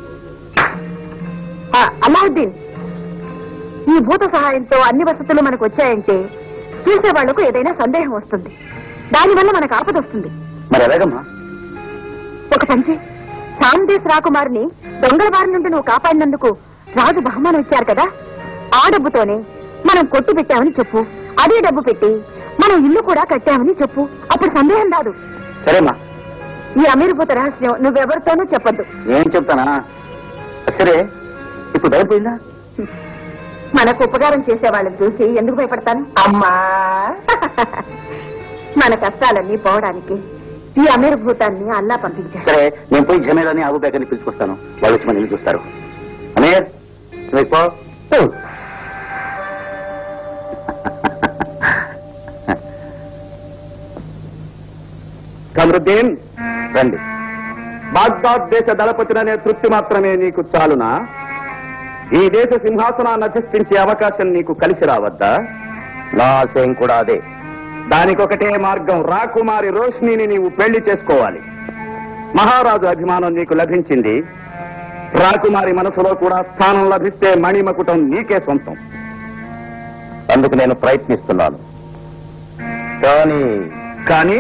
ఆ, అలావుద్దీన్ ఈ భూత సహాయంతో అన్ని వసతులు మనకు వచ్చాయంటే చూసే వాళ్లకు ఏదైనా సందేహం వస్తుంది దానివల్ల మనకు ఆపద వస్తుంది మరి ఎలాగమ్మా ఒక పంచి సాందేశ్ రాకుమారిని దొంగల బారి నుండి నువ్వు కాపాడినందుకు రాజు బహుమానం ఇచ్చారు కదా ఆ డబ్బుతోనే మనం కొట్టు పెట్టామని చెప్పు అదే డబ్బు పెట్టి మనం ఇల్లు కూడా కట్టామని చెప్పు అప్పుడు సందేహం రాదు సరేమ్మా ఈ అమీర్భూత రహస్యం నువ్వెవరితోనూ చెప్పొద్దు ఏం చెప్తానా సరే ఇప్పుడు భయపోయిందా మనకు ఉపకారం చేసే వాళ్ళని చూసి ఎందుకు భయపడతాను అమ్మా మన కష్టాలన్నీ పోవడానికి ఈ అమీర్భూతాన్ని అల్లా పంపించాడు సరే నేను పోయి జమేలని ఆబు బేకర్ని పిలుచుకొస్తాను వాళ్ళు వచ్చి మన ఇల్లు చూస్తారు అమీర్ నువ్వు ఎక్కువ కమరుద్దీన్ రండి బాగ్దాద్ దేశ దళపతిననే తృప్తి మాత్రమే నీకు చాలునా ఈ దేశ సింహాసనాన్ని అధిష్ఠించే అవకాశం నీకు కలిసి రావద్దా నా ఆశయం కూడా అదే దానికొకటే మార్గం రాకుమారి రోష్నిని నీవు పెళ్లి చేసుకోవాలి మహారాజు అభిమానం నీకు లభించింది రాకుమారి మనసులో కూడా స్థానం లభిస్తే మణిమకుటం నీకే సొంతం అందుకు నేను ప్రయత్నిస్తున్నాను కానీ కానీ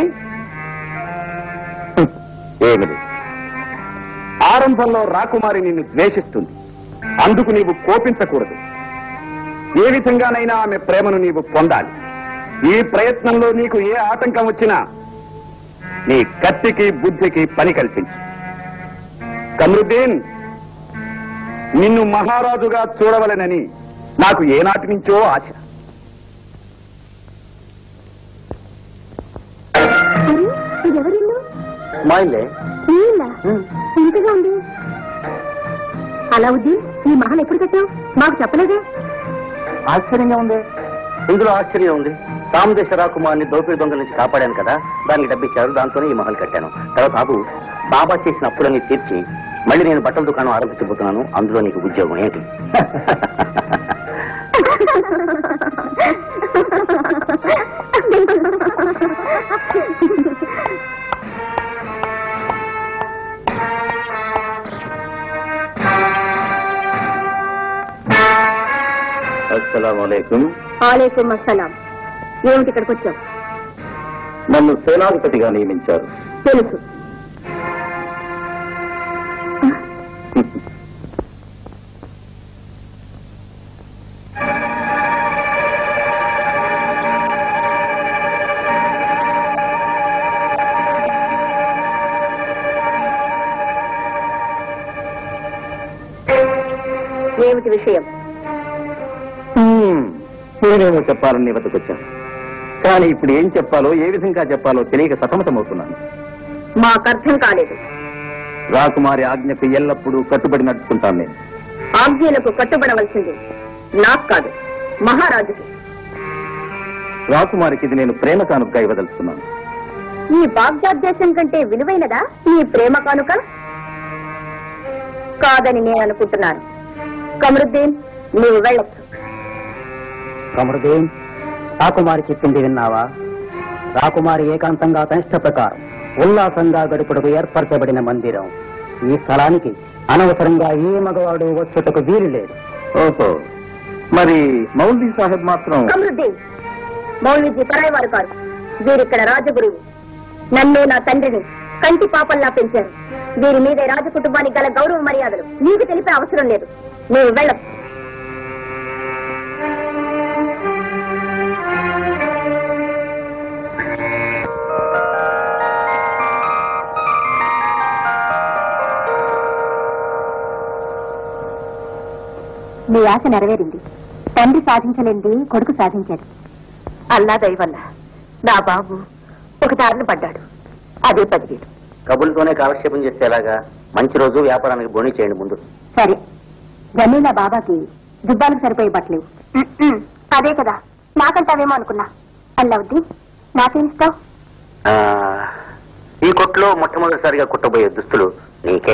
ఏమి లేదు. ఆరంభంలో రాకుమారి నిన్ను ద్వేషిస్తుంది అందుకు నీవు కోపించకూడదు ఏ విధంగానైనా ఆమె ప్రేమను నీవు పొందాలి ఈ ప్రయత్నంలో నీకు ఏ ఆటంకం వచ్చినా నీ కత్తికి బుద్ధికి పని కల్పించు కమరుద్దీన్ నిన్ను మహారాజుగా చూడవలెనని నాకు ఏనాటి నుంచో ఆశ ఎవరిల్లు మా ఇల్లే ఇంతగా ఉంది అలావుద్దీన్ ఈ మహల్ ఎప్పుడు కట్టావు మాకు చెప్పలేదే ఆశ్చర్యంగా ఉంది ఇందులో ఆశ్చర్యం ఉంది సామదేశ రాకుమార్ని దోపిడి దొంగల నుంచి కాపాడాను కదా దానికి డబ్బిచ్చారు దాంతోనే ఈ మహల్ కట్టాను తర్వాత బాబు బాబా చేసిన అప్పులన్నీ తీర్చి మళ్ళీ నేను బట్టల దుకాణం ఆరంభించబోతున్నాను అందులో నీకు ఉద్యోగం ఏంటి అస్సలం ఆలేకుం అస్సలాం ఏమిటి ఇక్కడికి వచ్చావు నన్ను సేనాధిపతిగా నియమించారు తెలుసు ఏమిటి విషయం నేనేమో చెప్పాలని నీ వద్దకు వచ్చాను కానీ ఇప్పుడు ఏం చెప్పాలో ఏ విధంగా చెప్పాలో తెలియక సతమతమవుతున్నాను మాకు అర్థం కాలేదు రాకుమారి ఆజ్ఞకు ఎల్లప్పుడూ కట్టుబడి నడుచుకుంటాను నేను ఆజ్ఞలకు కట్టుబడవలసింది నాకు కాదు మహారాజుకి రాకుమారికి ఇది నేను ప్రేమ కానుకగా ఇవ్వదలుచుకున్నాను ఈ వాగ్దాద్దేశం కంటే విలువైనదా ఈ ప్రేమ కానుక కాదని నేను అనుకుంటున్నాను కమరుద్దీన్ నీవు వెళ్ళొచ్చు కమరుదేం రాకుమారి చెప్పింది విన్నావా రాకుమారి ఏకాంతంగా తన ఇష్ట ప్రకారం ఉల్లాసంగా గడుపుటకు ఏర్పరచబడిన మందిరం ఈ స్థలానికి అనవసరంగా ఏ మగవాడు వచ్చుటకు వీలు లేదు ఓహో మరి మౌల్వీ సాహెబ్ మాత్రం కమరుద్దీన్ మౌల్వీజీ పరాయి వారు కాదు వీరిక్కడ రాజగురువు నన్ను నా తండ్రిని కంటి పాపల్లా పెంచారు వీరి మీదే రాజకుటుంబానికి గల గౌరవ మర్యాదలు నీకు తెలిపే అవసరం లేదు నీవు వెళ్ళొచ్చు నీ ఆశ నెరవేరింది తండ్రి సాధించలేంది కొడుకు సాధించాడు అల్లా దయవల్ల నా బాబు ఒక దారిన పడ్డాడు అదే పదివేలు కబుల్తోనే కాలక్షేపం చేస్తే ఎలాగా మంచి రోజు వ్యాపారానికి బోణి చేయండి ముందు సరే జమీలా బాబాకి దుబ్బాలకు సరిపోయే బట్టలేవు అదే కదా నాకంటావేమో అనుకున్నా అల్లవుద్ది నాకేమిస్తావు ఆ, ఈ కొట్లో మొట్టమొదటిసారిగా కుట్టబోయే దుస్తులు నీకే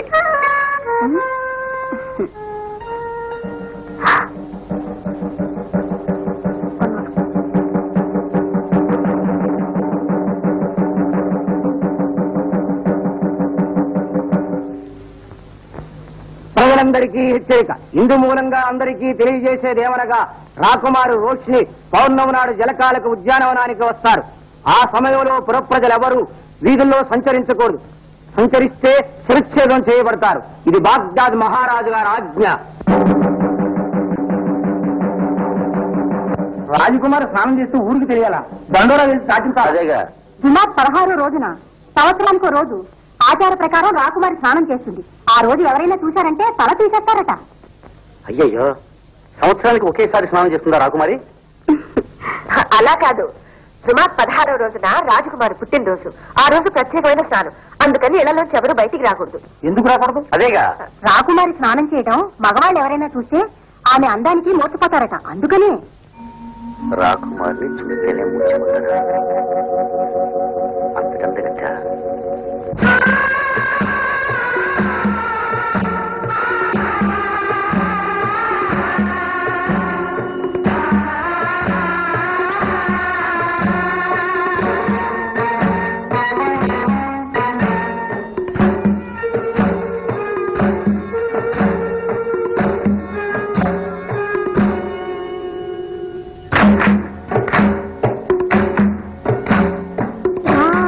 ప్రజలందరికీ హెచ్చరిక ఇందు మూలంగా అందరికీ తెలియజేసేదేమనగా రాకుమారు రోష్ని పౌర్ణమి నాడు జలకాలకు ఉద్యానవనానికి వస్తారు ఆ సమయంలో పురప్రజలెవరూ వీధుల్లో సంచరించకూడదు సంచరిస్తే శిరచ్ఛేదం చేయబడతారు ఇది బాగ్దాద్ మహారాజు గారి ఆజ్ఞ రాజకుమార్ స్నానం చేస్తూ ఊరికి తెలియాలా దండోరా వేసి సాటించాలి అదేగా జుమాత్ పదహారో రోజున సంవత్సరానికో రోజు ఆచార ప్రకారం రాకుమారి స్నానం చేస్తుంది ఆ రోజు ఎవరైనా చూశారంటే తల తీసేస్తారట అయ్యయ్యో సంవత్సరానికి ఒకేసారి స్నానం చేస్తుందా రాకుమారి అలా కాదు సుమార్ పదహారో రోజున రాజకుమారి పుట్టినరోజు ఆ రోజు ప్రత్యేకమైన స్నానం అందుకని ఇళ్లలోంచి ఎవరు బయటికి రాకూడదు ఎందుకు రాకూడదు అదేగా రాకుమారి స్నానం చేయడం మగవాళ్ళు ఎవరైనా చూస్తే ఆమె అందానికి మోసపోతారట అందుకనే రాకుమారిని చూస్తేనే ముచ్చిపోతాడు అంతకంతగచ్చా ఆ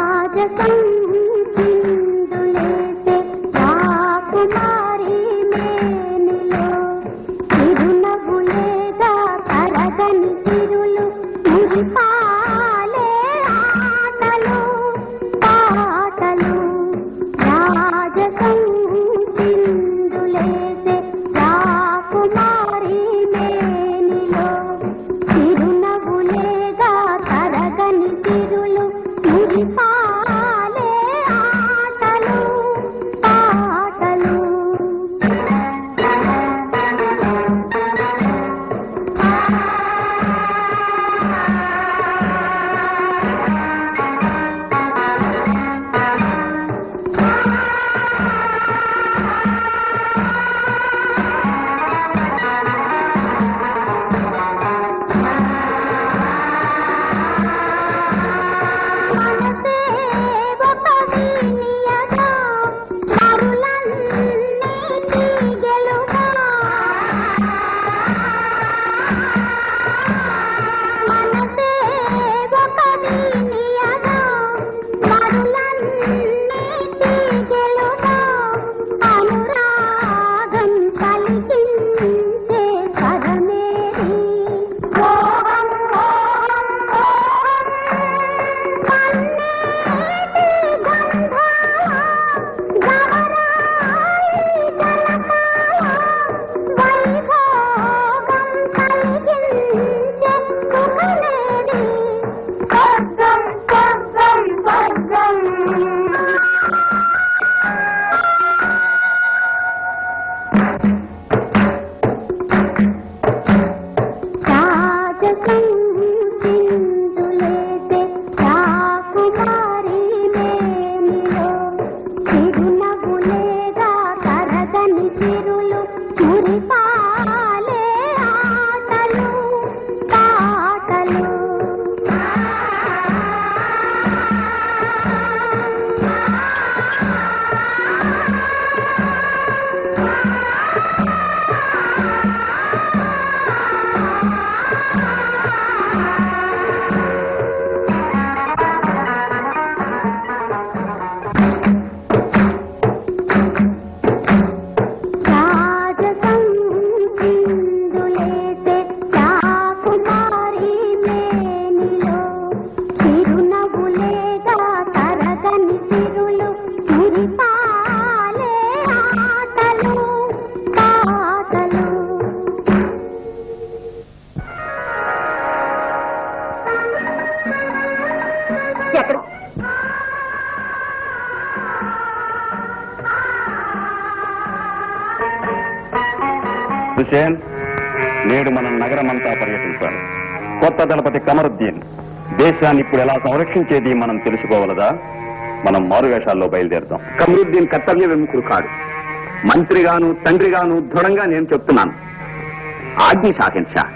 హుసేన్ నేడు మనం నగరమంతా పర్యటించాలి కొత్త దళపతి కమరుద్దీన్ దేశాన్ని ఇప్పుడు ఎలా సంరక్షించేది మనం తెలుసుకోవాలదా మనం మారువేషాల్లో బయలుదేరుతాం కమరుద్దీన్ కర్తవ్య విముఖుడు కాడు మంత్రిగాను తండ్రిగాను దృఢంగా నేను చెప్తున్నాను ఆజ్ఞ షాహిన్ షా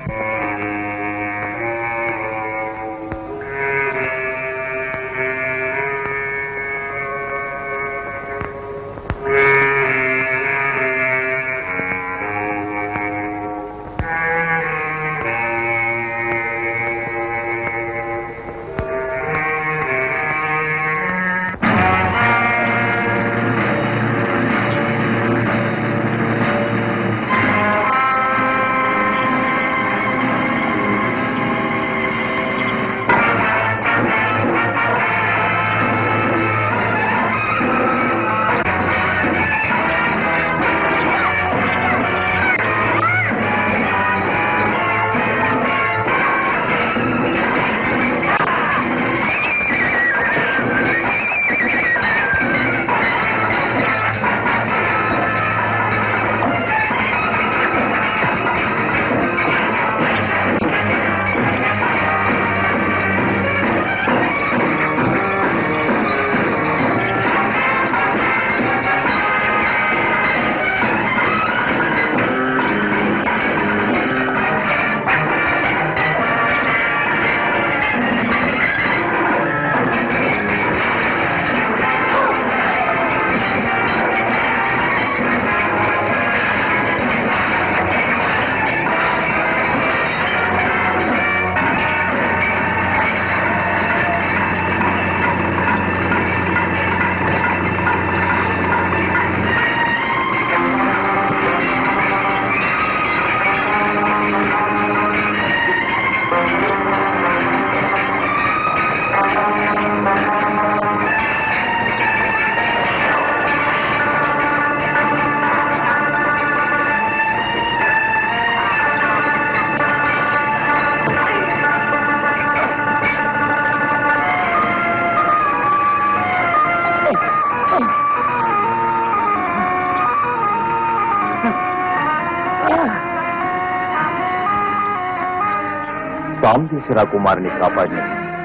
సాంబేశ్వర కుమారుని కాపాడిన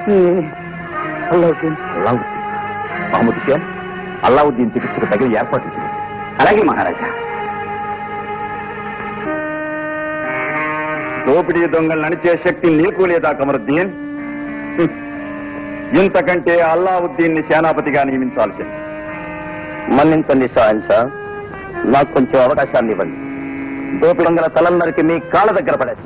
అల్లావుద్దీన్ అల్లావుద్దీన్ మహమ్మద్ హుసేన్ అల్లావుద్దీన్ చికిత్సకు తగిన ఏర్పాట్లు చేయండి అలాగే మహారాజా దోపిడీ దొంగలను అణిచే శక్తి నీకు లేదా కమరుద్దీన్ హ్మ్. ఇంతకంటే అల్లావుద్దీన్ ని సేనాపతిగా నియమించాల్సింది మన్నించండి షాహన్ షా నాకు కొంచెం అవకాశాన్ని ఇవ్వండి దోపిడి దొంగల తలలు నరికి మీ కాళ్ళ దగ్గర పడేది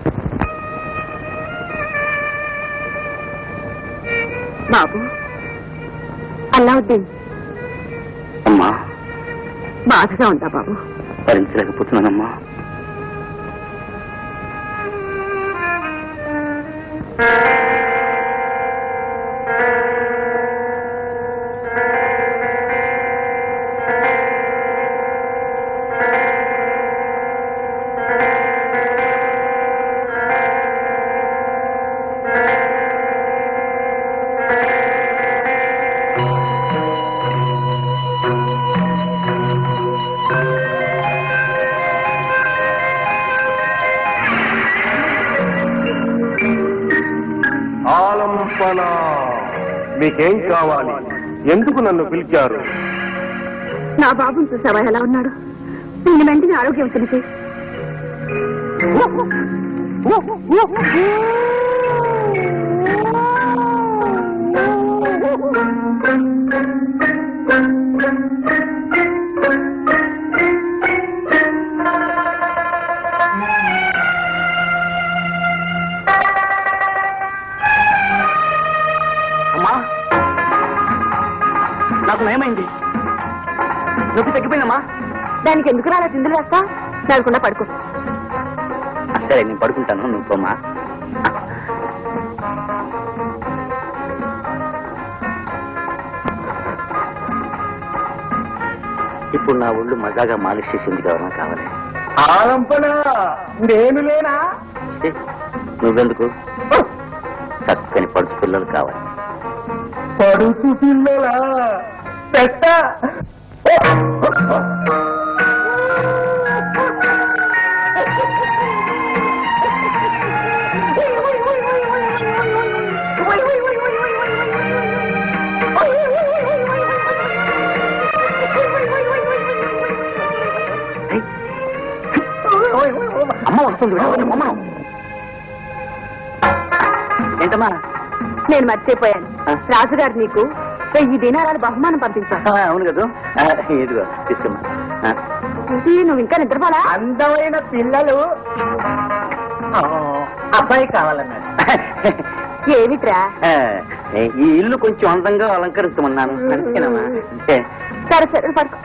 బాబు అల్లావుద్దీన్ అమ్మా బాధగా ఉందా బాబు భరించలేకపోతున్నానమ్మా ఆలంపన మీకేం కావాలి ఎందుకు నన్ను పిలిచారు నా బాబుని చూసావా ఎలా ఉన్నాడు నేను వెంటనే ఆరోగ్యం తెలిసి అమ్మా నాకు నయమైంది నొప్పి తగ్గిపోయిందమ్మా దానికి ఎందుకు రాలా తిందులు వేస్తా నడకుండా పడుకో సరే నేను పడుకుంటాను నువ్వు పోమ్మా ఇప్పుడు నా ఒళ్ళు మజాగా మాలిష్ చేసేందుకు ఎవరైనా కావాలి ఆలంపన నేను లేనా ఛీ, నువ్వెందుకు చక్కని పడుచు పిల్లలు కావాలి పడుచు పిల్లల పెట్ట వస్తుంది బొమ్మను ఏంటమ్మా నేను మర్చిపోయాను రాజుగారు నీకు వెయ్యి దినారాలు బహుమానం పంపించాను ఆ, అవును కదా ఆ, ఇదిగో తీసుకోమ్మా ఆ. చూసి నువ్వు ఇంకా నిద్రపోలా అందమైన పిల్లలు అబ్బాయి కావాలన్నారు ఏమిట్రా ఆ, ఈ ఇల్లు కొంచెం అందంగా అలంకరిస్తామన్నాను అంతేనమ్మా అంతే సరే సరే పడుకో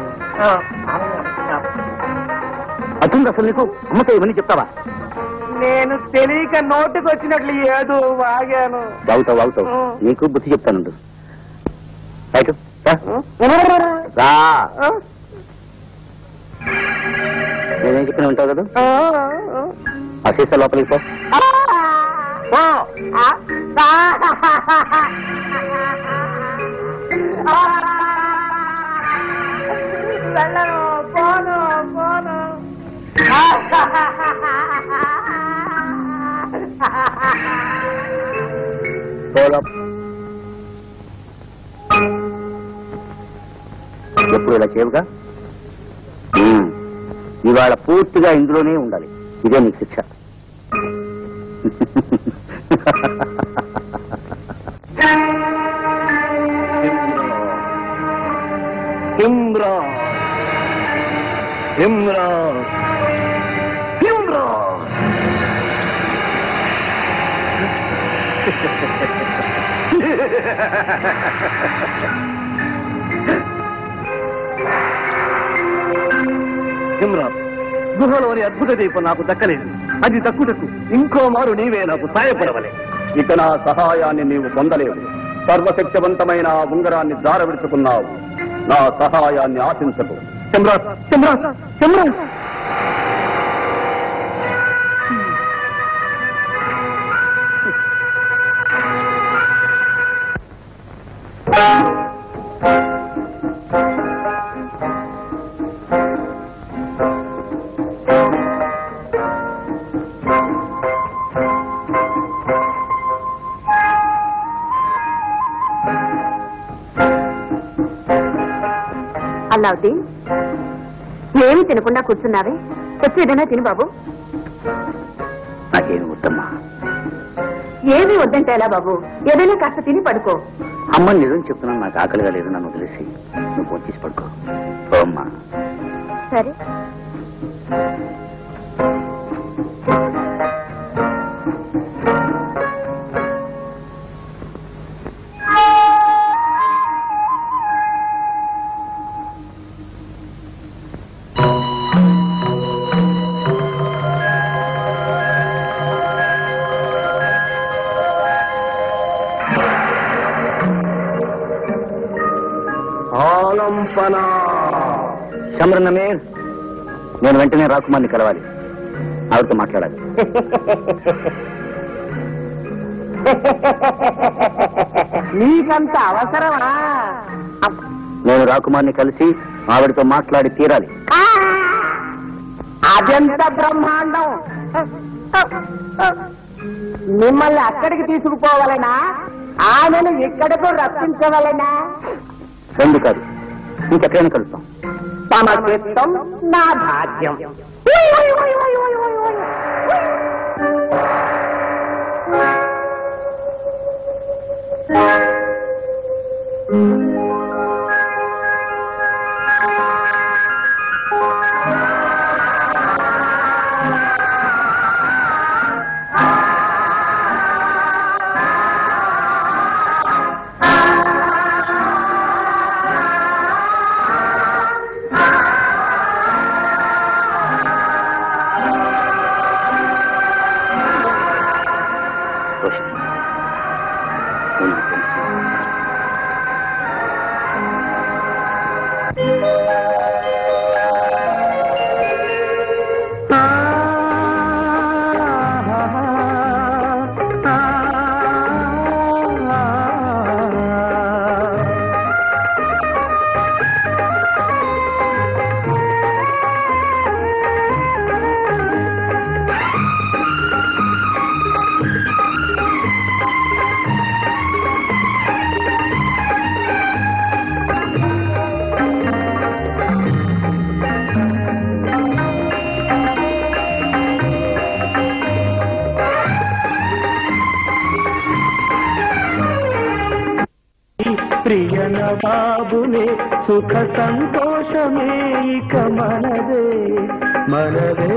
అతుంది అసలు నీకు అమ్మతో ఇవన్నీ చెప్తావా నేను తెలియక నోటికి వచ్చినట్లు ఏదో వాగాను వాగుతావు వాగుతావు నీకు బుద్ధి చెప్తానుండు రైట్ రా నేనేం చెప్పిన ఉంటావు కదా ఆ సీసా లోపలికి పో పోదాం ఎప్పుడు ఇలా చేయవుగా ఉమ్. ఇవాళ పూర్తిగా ఇందులోనే ఉండాలి ఇదే నీకు శిక్ష హిమ్రా హిమ్రా హిమ్రా హిమ్రా గుహలోని అద్భుత దీపం నాకు దక్కలేదు అది దక్కుటకు ఇంకో మారు నీవే నాకు సాయపడవలే ఇక నా సహాయాన్ని నీవు పొందలేవు సర్వశక్తివంతమైన ఆ ఉంగరాన్ని దారవిడుచుకున్నావు నా సహాయాన్ని ఆశించకు హిమ్రా హిమ్రా హిమ్రా అల్లావుద్దీన్ ఏమి తినకుండా కూర్చున్నావే వచ్చి ఏదైనా తిను బాబు నాకేమి వద్దమ్మా ఏమీ వద్దంటే ఎలా బాబు ఏదైనా కాస్త తిని పడుకో అమ్మ నిజం చెప్తున్నాను నాకు ఆకలిగా లేదు నన్ను వదిలేసి నువ్వు ఫోన్ చేసి పడుకో ఓ అమ్మా సరే ఆలంపన శంబ్రన్నమేర్ నేను వెంటనే రాకుమార్ని కలవాలి ఆవిడతో మాట్లాడాలి నీకంత అవసరమా నేను రాకుమార్ని కలిసి ఆవిడతో మాట్లాడి తీరాలి అదెంత బ్రహ్మాండం మిమ్మల్ని అక్కడికి తీసుకుపోవాలనా ఆమెను ఇక్కడకు రప్పించవలనా రెండు కాదు ఇంకెక్కడైనా కలుస్తాం తమ చిత్తం నా భాగ్యం రోషిని, నువ్వు నాకు తెలుసు. ప్రియన బాబునే సుఖ సంతోషమే ఇక మనదే మనదే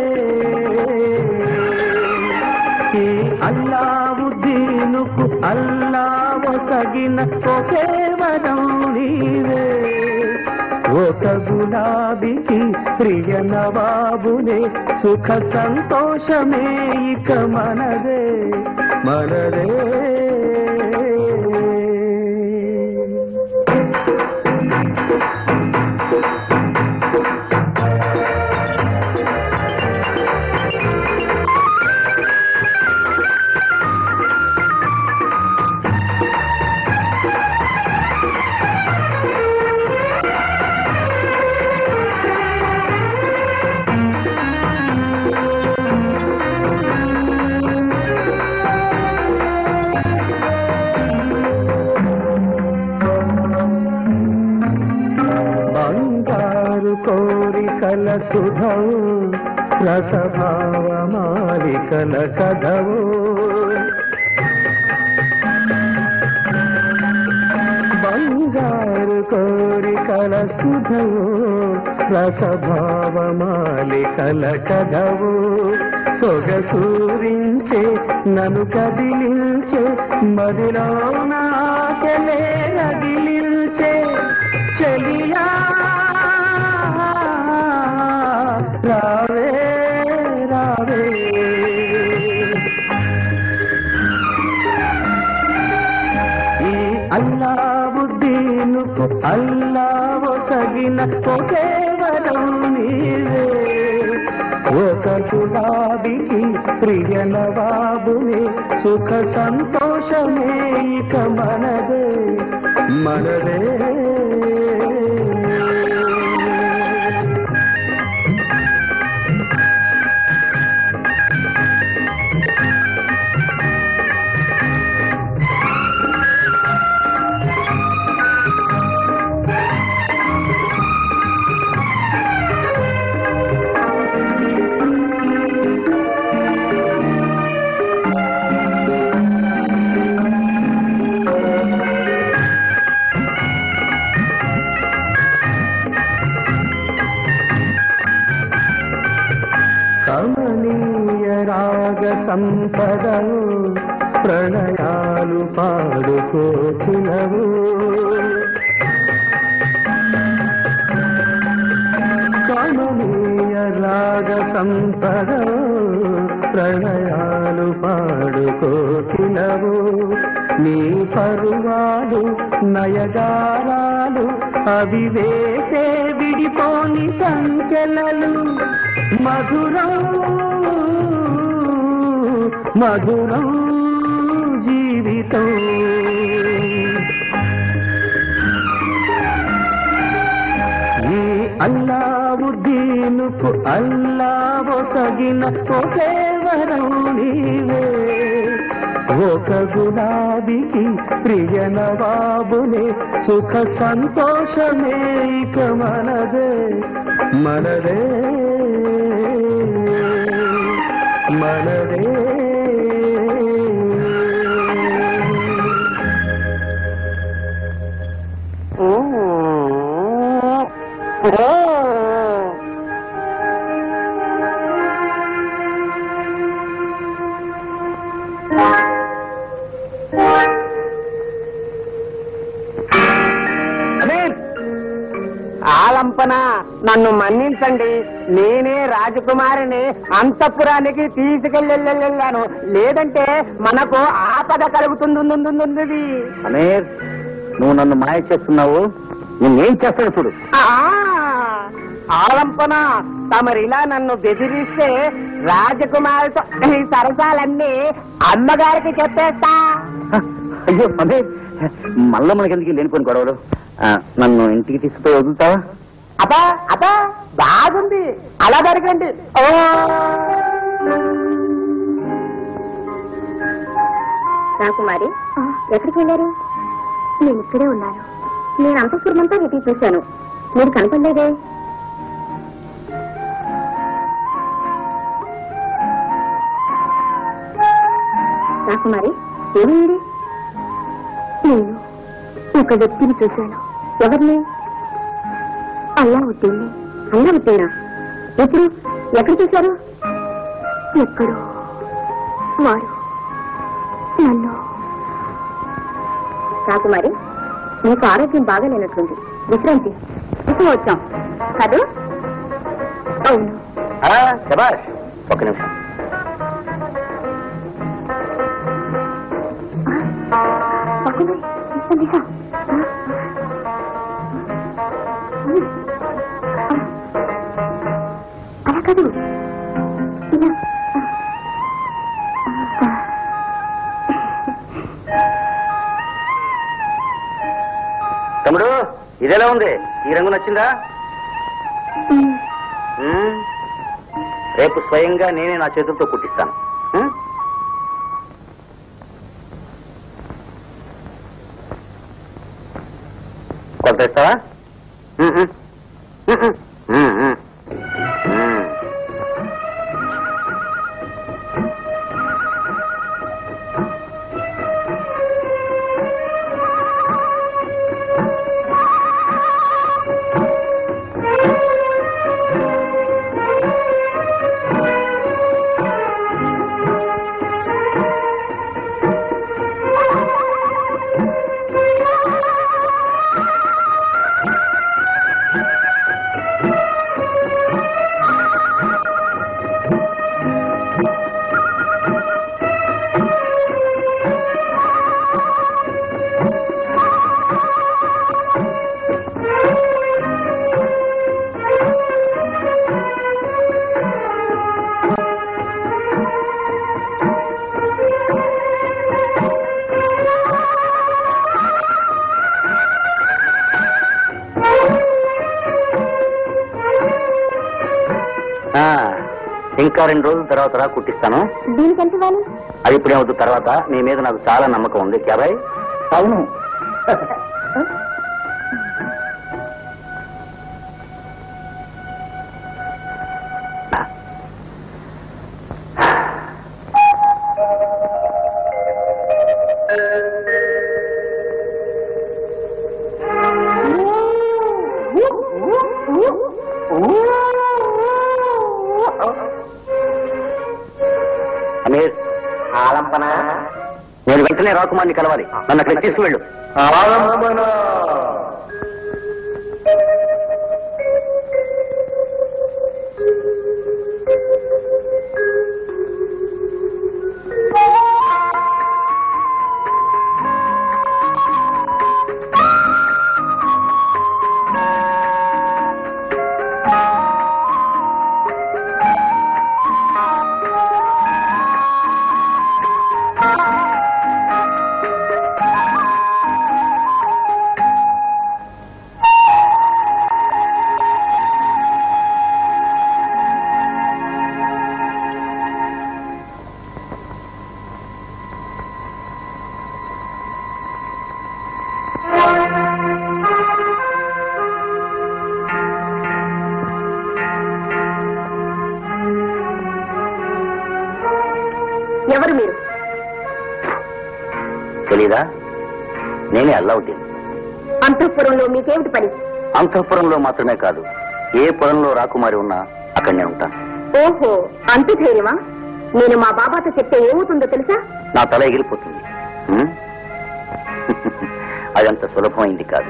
ఈ అల్లావుద్దీనుకు అల్లా ఒసగిన ఒకే వరం నీవే ఒక గులాబీకి ప్రియ నవాబునే సుఖ సంతోషమే ఇక మనదే మనదే బంగారు కోరికల సుధవు రసభావ మాలికల కథవు బంగారు కోరికల సుధవు రసభావ మాలికల కథవు సొగసూరించే నన్ను కదిలించే మదిలో నాశలే రగిలించే చెలియా రావే రావే ఈ అల్లావుద్దీనుకు అల్లావు సగిన ఒకే వరం నీవే ఒక గులాబీకి ప్రియ నవాబునే సుఖ సంతోషమే ఇక మనదే మనదే కమనీయ రాగ సంపదవు ప్రణయాలు పాడుకోచినవు కమనీయ రాగ సంపదవు ప్రణయాలు పాడుకోచినవు నీ పరువాలు నయగారాలు అవి వేసే విడిపోని సంఖ్యలలు మధురం మధురం జీవితం ఈ అల్లావుద్దీనుకు అల్లావో సగిన ఒకే వరం నీవే ఒక గులాబీకి ప్రియ నవాబునే సుఖ సంతోషమే ఇక మనదే మనదే మనదే ఆలంపన నన్ను మన్నించండి నేనే రాజకుమారిని అంతఃపురానికి తీసుకెళ్ళెళ్ళాను లేదంటే మనకు ఆపద కలుగుతుంది అమీర్ నువ్వు నన్ను మాయ చేస్తున్నావు నేనేం చేస్తాను చూడు ఆ, ఆలంపన తమరిలా నన్ను బెదిరిస్తే రాజకుమారితో ఈ సరసాలన్నీ అమ్మగారికి చెప్పేస్తా అయ్యో అమీర్ మళ్ళా మనకెందుకు లేనిపోయిన గొడవలు ఆ, నన్ను ఇంటికి తీసుకుపోయి వదులుతావా అబ్బా అబ్బా బాగుంది అలా జరగండి ఓ రాకుమారి ఎక్కడికి వెళ్ళారు నేను ఇక్కడే ఉన్నాను నేను అంతఃపురమంతా వెతికి చూశాను మీరు కనపడలేదే రాకుమారి ఏమైంది నేను ఒక వ్యక్తిని చూశాను ఎవరిని అల్లావుద్దీన్ని అల్లావుద్దీనా ఎప్పుడు ఎక్కడ చూశారు ఎక్కడో వారు నన్ను రాకుమారి నీకు ఆరోగ్యం బాగాలేనట్లుంది విశ్రాంతి ఇప్పుడు వచ్చాం కాదు అవును ఆ, శబాష్ ఒక నిమిషం రాకుమారి విశ్రాంతి కా? అలా కాదు ఇలా. తమ్ముడు ఇదెలా ఉంది ఈ రంగు నచ్చిందా ఉమ్. రేపు స్వయంగా నేనే నా చేతులతో కుట్టిస్తాను ఉమ్? కొంత ఇస్తావా ఉమ్, ఉమ్. ఉమ్, ఉమ్. ఉమ్, ఉమ్. ఉమ్. ఆ, ఇంకా రెండు రోజుల తర్వాత రా కుట్టిస్తాను దీనికి ఎంత ఇవ్వాలి అది ఇప్పుడేమవుతుంది తర్వాత నీ మీద నాకు చాలా నమ్మకం ఉంది క్యాబాయ్ అవును అమీర్ ఆలంపన నేను వెంటనే రాకుమార్ని కలవాలి నన్ను అక్కడికి తీసుకువెళ్ళు ఎవరు మీరు తెలీదా నేనే అల్లావుద్దీన్ అంతఃపురంలో మీకేమిటి పని అంతఃపురంలో మాత్రమే కాదు ఏ పొలంలో రాకుమారి ఉన్నా అక్కడ నేను ఉంటాను ఓహో అంత ధైర్యమా నేను మా బాబాతో చెప్తే ఏమవుతుందో తెలుసా నా తల ఎగిరిపోతుంది ఉం? అదంత సులభమైంది కాదు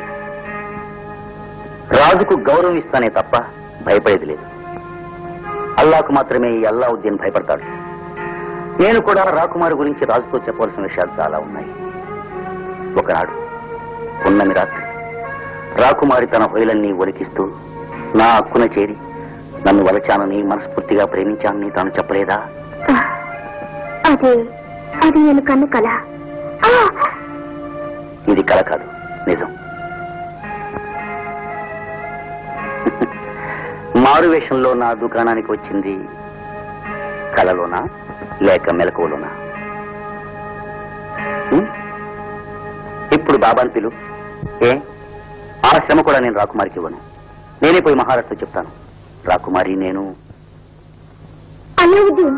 రాజుకు గౌరవం ఇస్తానే తప్ప భయపడేది లేదు అల్లాకు మాత్రమే ఈ అల్లావుద్దీన్ భయపడతాడు నేను కూడా రాకుమారి గురించి రాజుతో చెప్పవలసిన విషయాలు చాలా ఉన్నాయి ఒకనాడు ఉన్నమి రాత్రి రాకుమారి తన హొయలన్నీ ఒలికిస్తూ నా హక్కున చేరి నన్ను వలచానని మనస్ఫూర్తిగా ప్రేమించానని తాను చెప్పలేదా అదే అది నేను కన్ను కల ఇది కల కాదు నిజం మారు వేషంలో నా దుకాణానికి వచ్చింది కలలోనా లేక మెలకువలోనా ఉం? ఇప్పుడు బాబాని పిలు ఏ ఆ శ్రమ కూడా నేను రాకుమారికి ఇవ్వను నేనే పోయి మహారాష్ట్ర చెప్తాను రాకుమారి నేను అల్లావుద్దీన్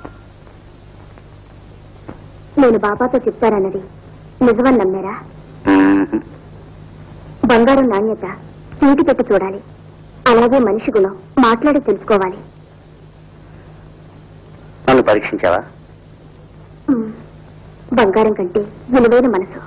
నేను బాబాతో చెప్తానన్నది నిజమని నమ్మారా మ్మ్. బంగారం నాణ్యత తీటి పెట్టి చూడాలి అలాగే మనిషి గుణం మాట్లాడి తెలుసుకోవాలి నన్ను పరీక్షించావా ఉమ్, బంగారం కంటే విలువైన మనసు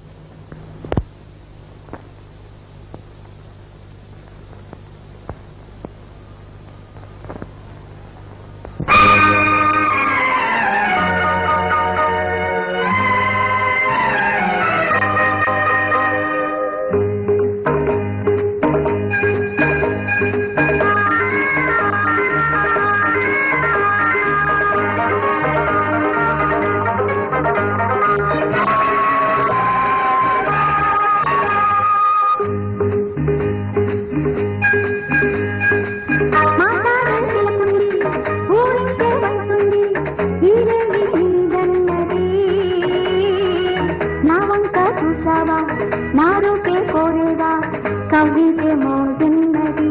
నా వంక చూసావా నా రూపే కోరేవా కవ్వించే మోజున్నది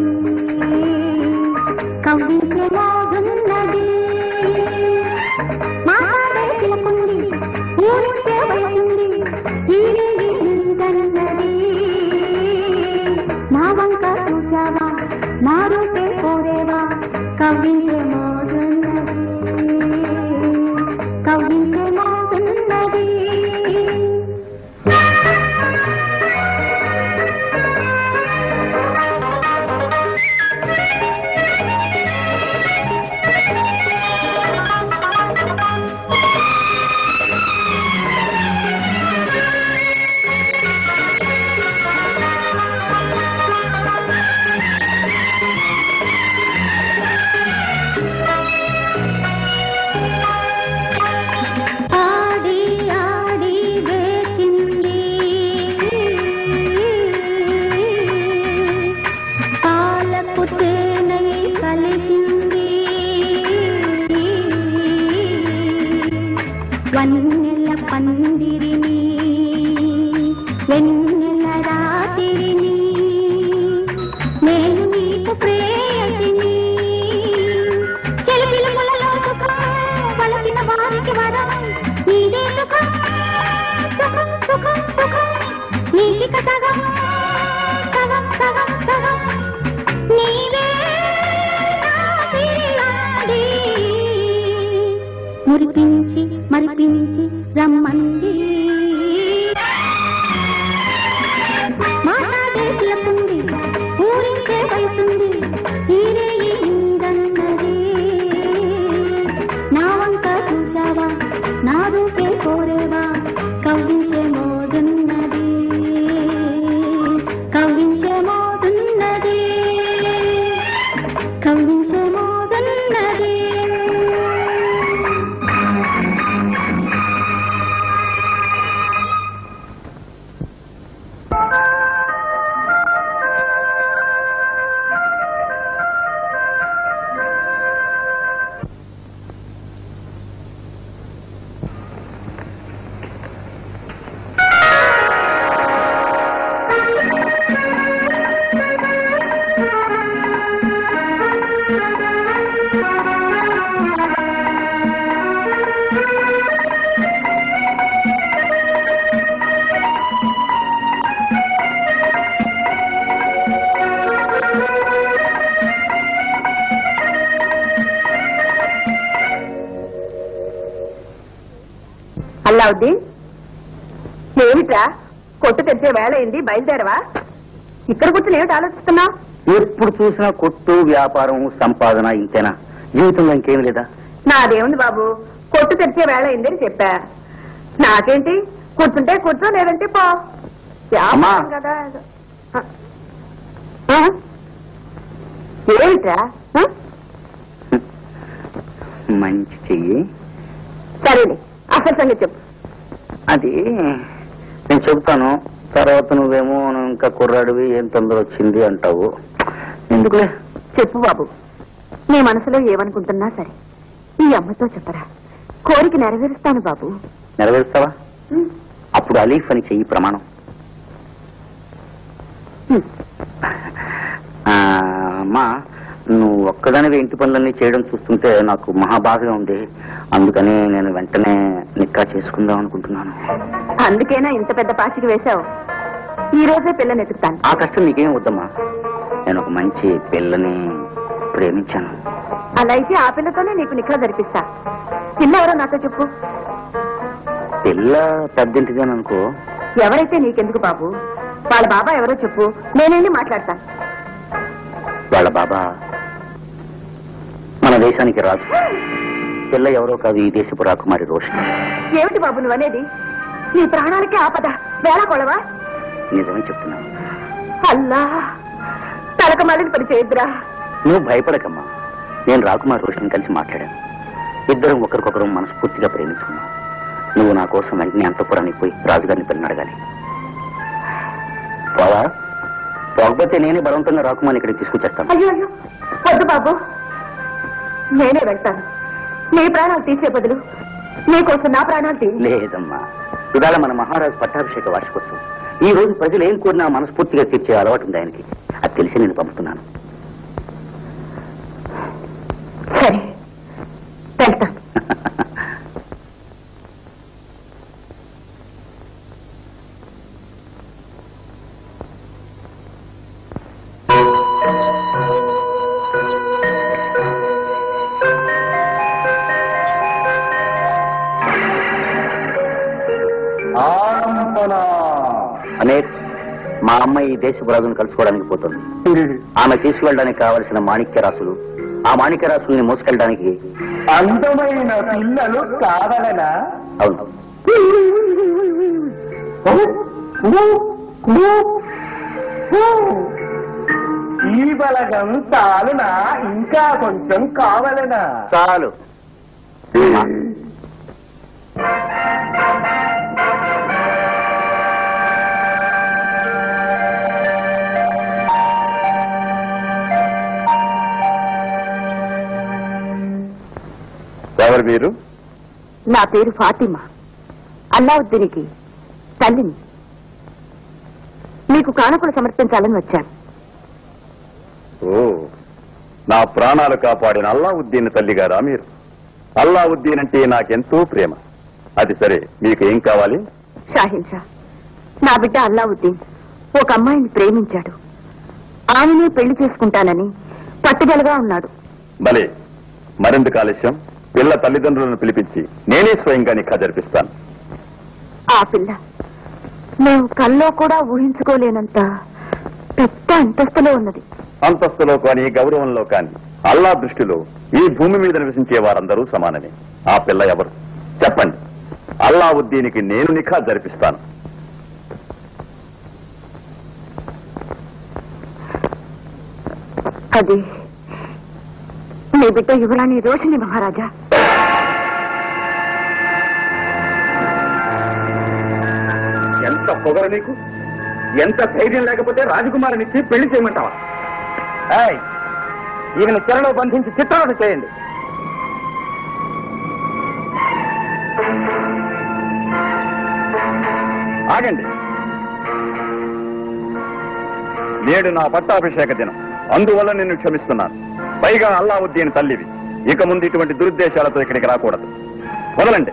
కవ్వించే మోజున్నది మాట్లాడే చిలకుంది ఊరించే వయసుంది ఈరే ఈదన్నది నా వంక చూసావా నా రూపే కోరేవా కవ్వించే మోజున్నది కవ్వించే మోజున్నది ఆడి ఆడి వేచింది పాలకు తేనై కలిసింది వన్నెల పందిరిని వెన్నెల రాత్రిని నేను నీకు ప్రేయసిని చెలిపిలుపులలో సుఖం వలసిన వారికి వరం నీదే సుఖం సుఖం సుఖం సుఖం నీకిక సగం సగం సగం సగం నీవే నా పిల్లాడి. మురిపించి మరిపించి రమ్మంది మాట్లాడే పిల్లకుంది ఊరించే వయసుంది ఈరే ఈదన్నది నా వంక చూసావా నా రూపే కోరేవా కవ్వించే మోదున్నది కవ్వించే మోదున్నది కవ్వించే మోదున్నది అల్లావుద్దీన్ ఏమిట్రా కొట్టు తెరిచే వేళ అయింది బయలుదేరవా ఇక్కడ కూర్చొని ఏమిటి ఆలోచిస్తున్నావు ఎప్పుడు చూసినా కొట్టు వ్యాపారం సంపాదన ఇంతేనా జీవితంలో ఇంకేం లేదా నాదేముంది బాబు కొట్టు తెరిచే వేళ అయింది అని చెప్పా నాకేంటి కూర్చుంటే కూర్చో లేదంటే పో వ్యాపారం అమ్మా. కదా ఆ. ఆ? ఏమిట్రా ఆ? మంచి చెయ్యి సరేలే అసలు సంగతి చెప్పు అది నేను చెబుతాను తర్వాత నువ్వేమో నువ్వు ఇంకా కుర్రాడివి ఏం తొందర వచ్చింది అంటావు ఎందుకులే చెప్పు బాబు నీ మనసులో ఏమనుకుంటున్నా సరే ఈ అమ్మతో చెప్పరా కోరిక నెరవేరుస్తాను బాబు నెరవేరుస్తావా అప్పుడు అలీఫ్ అని చెయ్యి ప్రమాణం హ్మ్. ఆ, అమ్మా నువ్వు ఒక్కదానివే ఇంటి పనులన్నీ చేయడం చూస్తుంటే నాకు మహాబాధగా ఉంది అందుకని నేను వెంటనే నిక్కా చేసుకుందాం అనుకుంటున్నాను అందుకేనా ఇంత పెద్ద పాచికి వేశావు ఈ రోజే పిల్లని ఎతుకుతాను ఆ కష్టం నీకేం వద్దమ్మా నేను ఒక మంచి పిల్లని ప్రేమించాను అలా అయితే ఆ పిల్లతోనే నీకు నిఖా జరిపిస్తా పిల్ల ఎవరో నాతో చెప్పు పిల్ల పెద్దింటిదేననుకో ఎవరైతే నీకెందుకు బాబు వాళ్ళ బాబా ఎవరో చెప్పు నేనేంటి మాట్లాడతాను వాళ్ళ బాబా మన దేశానికి రాదు పిల్ల ఎవరో కాదు ఈ దేశపు రాకుమారి రోషిని ఏమిటి బాబు నువ్వు అనేది నీ ప్రాణాలకే ఆపద వేళ కొలవా నిజమే చెప్తున్నాను అల్లా తలక మళ్ళీ పని చేయొద్దురా నువ్వు భయపడకమ్మా నేను రాకుమార్ రోషిని కలిసి మాట్లాడాను ఇద్దరం ఒకరికొకరు మనస్ఫూర్తిగా ప్రేమించుకున్నాం నువ్వు నా కోసం వెంటనే అంతపురానికి పోయి రాజుగారిని పెళ్ళి అడగాలి పోవా పోకపోతే నేనే బలవంతంగా రాకుమార్ని ఇక్కడికి తీసుకొచ్చేస్తాను అయ్యో అయ్యో వద్దు బాబు నేనే వెళ్తాను నీ ప్రాణాలు తీసే బదులు నీకోసం నా ప్రాణాలు తీ లేదమ్మా ఇవాళ మన మహారాజు పట్టాభిషేక వార్షికోత్సవం ఈ రోజు ప్రజలు ఏం కోరినా మనస్ఫూర్తిగా తీర్చే అలవాటు ఉంది ఆయనకి అది తెలిసి నేను పంపుతున్నాను సరే వెళ్తాను అనేక్ మా అమ్మ ఈ దేశపు రాజును కలుసుకోవడానికి పోతుంది ఆమె తీసుకువెళ్ళడానికి కావలసిన మాణిక్య రాసులు ఆ మాణిక్య రాసుల్ని మోసుకెళ్ళడానికి అందమైన పిల్లలు కావాలనా అవును ఈ బలగం చాలునా ఇంకా కొంచెం కావాలనా చాలు ఎవరు మీరు నా పేరు ఫాతిమా అల్లావుద్దీనికి తల్లిని మీకు కానుకలు సమర్పించాలని వచ్చాను ఓ నా ప్రాణాలు కాపాడిన అల్లావుద్దీన్ తల్లిగారా మీరు అల్లావుద్దీన్ అంటే నాకెంతో ప్రేమ అది సరే మీకు ఏం కావాలి షాహిన్ షా నా బిడ్డ అల్లావుద్దీన్ ఒక అమ్మాయిని ప్రేమించాడు ఆమెనే పెళ్లి చేసుకుంటానని పట్టుదలగా ఉన్నాడు భలే మరెందుకు ఆలస్యం పిల్ల తల్లిదండ్రులను పిలిపించి నేనే స్వయంగా నిఖా జరిపిస్తాను ఆ పిల్ల మేము కల్లో కూడా ఊహించుకోలేనంత పెద్ద అంతస్తులో ఉన్నది అంతస్తులో కానీ గౌరవంలో కానీ అల్లా దృష్టిలో ఈ భూమి మీద నివసించే వారందరూ సమానమే ఆ పిల్ల ఎవరు చెప్పండి అల్లావుద్దీనికి నేను నిఖా జరిపిస్తాను అది మీ బిడ్డ యువరాణి రోషిని మహారాజా ఎంత పొగరు నీకు ఎంత ధైర్యం లేకపోతే రాజకుమారునిచ్చి పెళ్లి చేయమంటావా ఈయన చెరలో బంధించి చిత్రవత చేయండి ఆగండి నేడు నా పట్టాభిషేక దినం అందువల్ల నిన్ను క్షమిస్తున్నాను పైగా అల్లావుద్దీన్ తల్లివి ఇక ముందు ఇటువంటి దురుద్దేశాలతో ఇక్కడికి రాకూడదు వదలండి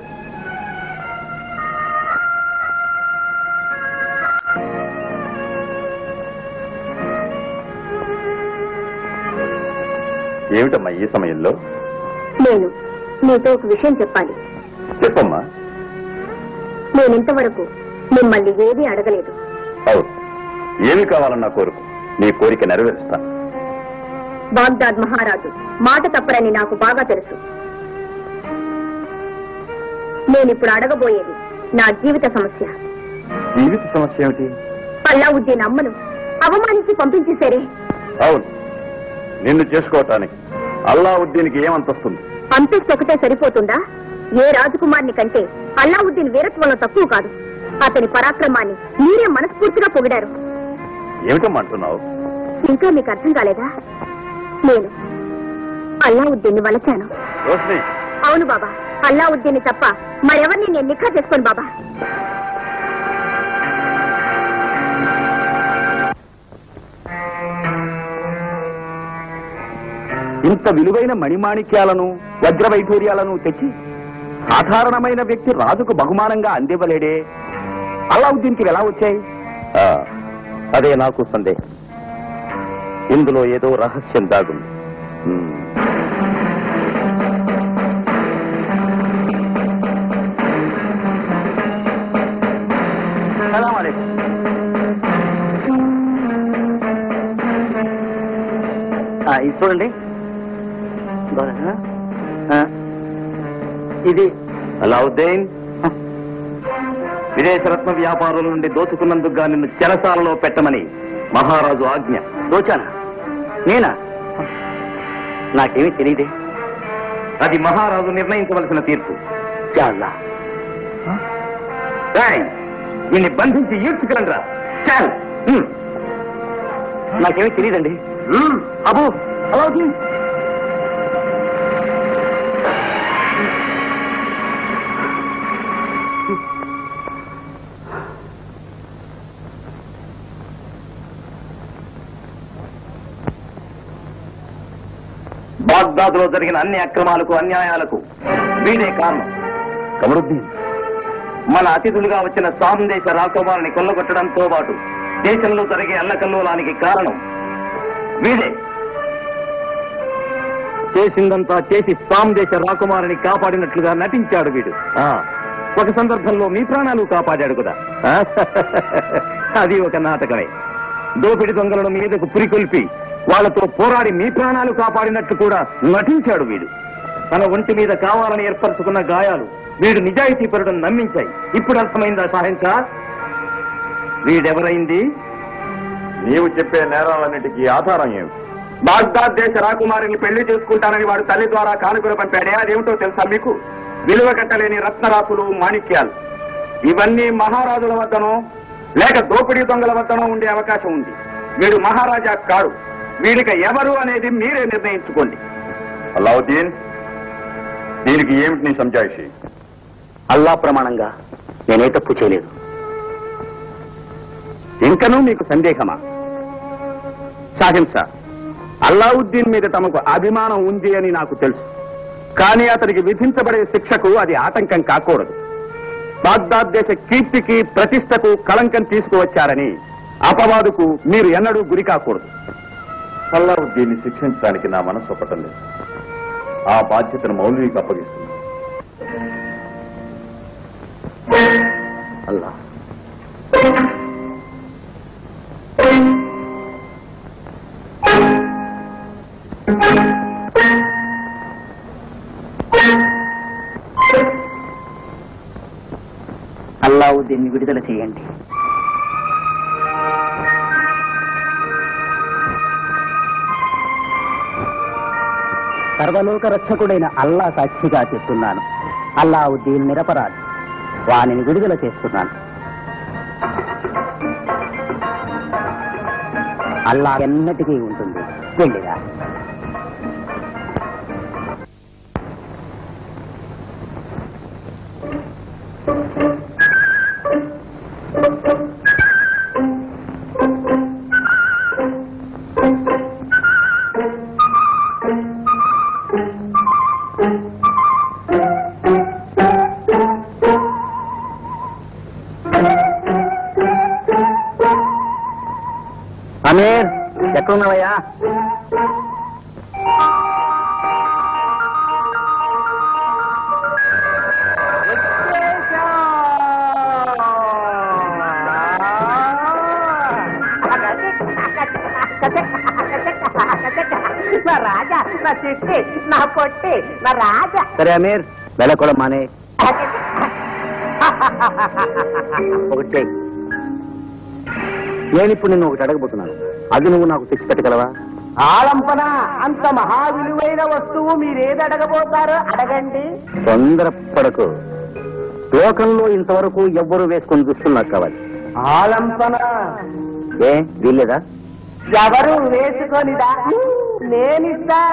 ఏమిటమ్మా ఈ సమయంలో నేను మీతో ఒక విషయం చెప్పాలి చెప్పమ్మా నేను ఇంతవరకు మిమ్మల్ని ఏమీ అడగలేదు అవును ఏమి కావాలన్నా కోరుకు నీ కోరిక నెరవేరుస్తాను బాగ్దాద్ మహారాజు మాట తప్పరని నాకు బాగా తెలుసు నేనిప్పుడు అడగబోయేది నా జీవిత సమస్య జీవిత సమస్య ఏమిటి అల్లావుద్దీన్ అమ్మను అవమానించి పంపించేశారే అవును నిన్ను చేసుకోవటానికి అల్లావుద్దీన్కి ఏమంతొస్తుంది అంతస్తు ఒకటే సరిపోతుందా ఏ రాజకుమార్ని కంటే అల్లావుద్దీన్ వీరత్వంలో తక్కువ కాదు అతని పరాక్రమాన్ని మీరే మనస్ఫూర్తిగా పొగిడారు ఏమిటమ్మా అంటున్నావు ఇంకా మీకు అర్థం కాలేదా నేను అల్లావుద్దీన్ని వలచాను రోషిని అవును బాబా అల్లావుద్దీన్ని తప్ప మరెవరిని నేను నిఖా చేసుకోను బాబా ఇంత విలువైన మణిమాణిక్యాలను వజ్ర వైఢూర్యాలను తెచ్చి సాధారణమైన వ్యక్తి రాజుకు బహుమానంగా అందివ్వలేడే అలావుద్దీన్కి ఎలా వచ్చాయి అదే నాకు సందేహం ఇందులో ఏదో రహస్యం దాగుంది హ్మ్. సలాం అలైకుం. ఆ, ఇది చూడండి ఇదిగోనా? ఆ, ఇది అలావుద్దీన్ విదేశ రత్న వ్యాపారుల నుండి దోచుకున్నందుకుగా నిన్ను చెరసాలలో పెట్టమని మహారాజు ఆజ్ఞ దోచానా నేనా నాకేమీ తెలియదే అది మహారాజు నిర్ణయించవలసిన తీర్పు చాలా రాయ్, వీణ్ణి బంధించి ఈడ్చుకురండ్రా చాల్ హ్మ్. నాకేమీ తెలియదండి హ్మ్. అబు అలావుద్దీన్ బాగ్దాదులో జరిగిన అన్ని అక్రమాలకు అన్యాయాలకు వీడే కారణం కమరుద్దీన్ మన అతిథులుగా వచ్చిన సాందేశ రాకుమారిని కొల్లగొట్టడంతో పాటు దేశంలో జరిగే అల్లకల్లోలానికి కారణం వీడే చేసిందంతా చేసి సాందేశ రాకుమారిని కాపాడినట్లుగా నటించాడు వీడు ఆ, ఒక సందర్భంలో మీ ప్రాణాలు కాపాడాడు కదా ఆ, అది ఒక నాటకమే దోపిడి దొంగలను మీదకు పురికొల్పి వాళ్ళతో పోరాడి మీ ప్రాణాలు కాపాడినట్లు కూడా నటించాడు వీడు తన ఒంటి మీద కావాలని ఏర్పరచుకున్న గాయాలు వీడు నిజాయితీ పరుడని నమ్మించాయి ఇప్పుడు అర్థమైందా సాహించా వీడెవరైంది నీవు చెప్పే నేరాలన్నిటికీ ఆధారం ఏమిటి బాగ్దాద్ దేశ రాకుమారిని పెళ్లి చేసుకుంటానని వాడు తల్లి ద్వారా కానుకలు పంపాడే అదేమిటో తెలుసా మీకు విలువ కట్టలేని రత్నరాసులు మాణిక్యాలు ఇవన్నీ మహారాజుల వద్దనో లేక దోపిడీ దొంగల వద్దనో ఉండే అవకాశం ఉంది వీడు మహారాజా కాడు వీడిక ఎవరు అనేది మీరే నిర్ణయించుకోండి అలావుద్దీన్ దీనికి ఏమిటి నీ సంజాయిషి అల్లా ప్రమాణంగా నేనే తప్పు చేయలేదు ఇంకనూ మీకు సందేహమా సాహింస అల్లావుద్దీన్ మీద తమకు అభిమానం ఉంది అని నాకు తెలుసు కానీ అతనికి విధించబడే శిక్షకు అది ఆటంకం కాకూడదు బాగ్దాద్ దేశ కీర్తికి ప్రతిష్టకు కళంకం తీసుకువచ్చారని అపవాదుకు మీరు ఎన్నడూ గురి కాకూడదు అల్లావుద్దీన్ని శిక్షించడానికి నా మనసు ఒప్పటం లేదు ఆ బాధ్యతను మౌలవీకి అప్పగిస్తుంది అల్లా అల్లావుద్దీన్ని విడుదల చేయండి సర్వలోక రక్షకుడైన అల్లా సాక్షిగా చెప్తున్నాను అల్లావుద్దీన్ నిరపరాధి వానిని విడుదల చేస్తున్నాను అల్లా ఎన్నటికీ ఉంటుంది వెళ్ళిరా అమీర్ ఎక్కడున్నావయ్యా నా రాజా నా చెట్టి నా పొట్టి నా రాజా సరే అమీర్ వెళ్ళకూడదు మానే ఒకటి చెయ్యి. నేను ఇప్పుడు నిన్ను ఒకటి అడగబోతున్నాను అది నువ్వు నాకు తెచ్చి పెట్టగలవా ఆలంపన అంత మహా విలువైన వస్తువు మీరేది అడగబోతారో అడగండి తొందరపడకు లోకంలో ఇంతవరకు ఎవ్వరూ వేసుకొని దుస్తులు నాకు కావాలి ఆలంపన ఏ వీల్లేదా ఎవరు వేసుకొనిదా నేనిస్తా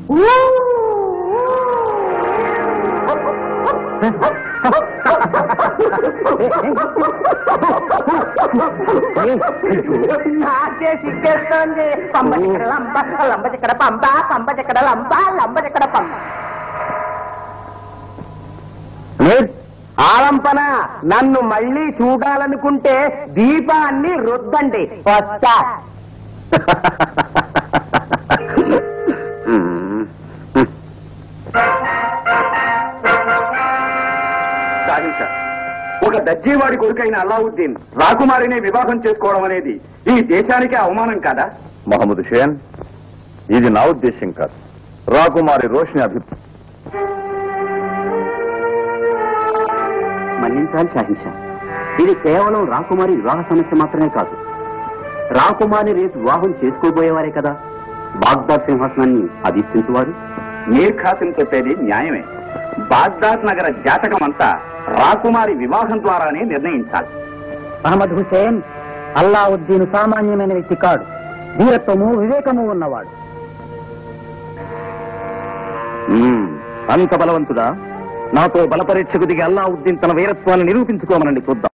ఊ! నాకే సిగ్గేస్తోంది పంబ చిక్కడ లంబ లంబ చిక్కడ పంబ పంబ చిక్కడ లంబ లంబ చిక్కడ పంబ ఆలంపన నన్ను మళ్ళీ చూడాలనుకుంటే దీపాన్ని రుద్దండి వస్తా సాహించ ఒక దజ్జీవాడి కొడుకైన అల్లావుద్దీన్ రాకుమారిని వివాహం చేసుకోవడం అనేది ఈ దేశానికే అవమానం కాదా మహమ్మద్ షేన్ ఇది నా ఉద్దేశం కాదు రాకుమారి రోషిని అభిప్రాయం మన్నించాలి షాహింషా ఇది కేవలం రాకుమారి వివాహ సమస్య మాత్రమే కాదు రాకుమారి రేపు వివాహం చేసుకోబోయేవారే కదా బాగ్దాద్ సింహాసనాన్ని అధిష్ఠించువారు మీర్ ఖాసిం చెప్పేది న్యాయమే బాగ్దాద్ నగర జాతకం అంతా రాకుమారి వివాహం ద్వారానే నిర్ణయించాలి అహ్మద్ హుసేన్ అల్లావుద్దీన్ సామాన్యమైన వ్యక్తి కాడు వీరత్వము వివేకము ఉన్నవాడు అంత బలవంతుడా నాతో బలపరీక్షకు దిగి అల్లావుద్దీన్ తన వీరత్వాన్ని నిరూపించుకోమనండి చూద్దాం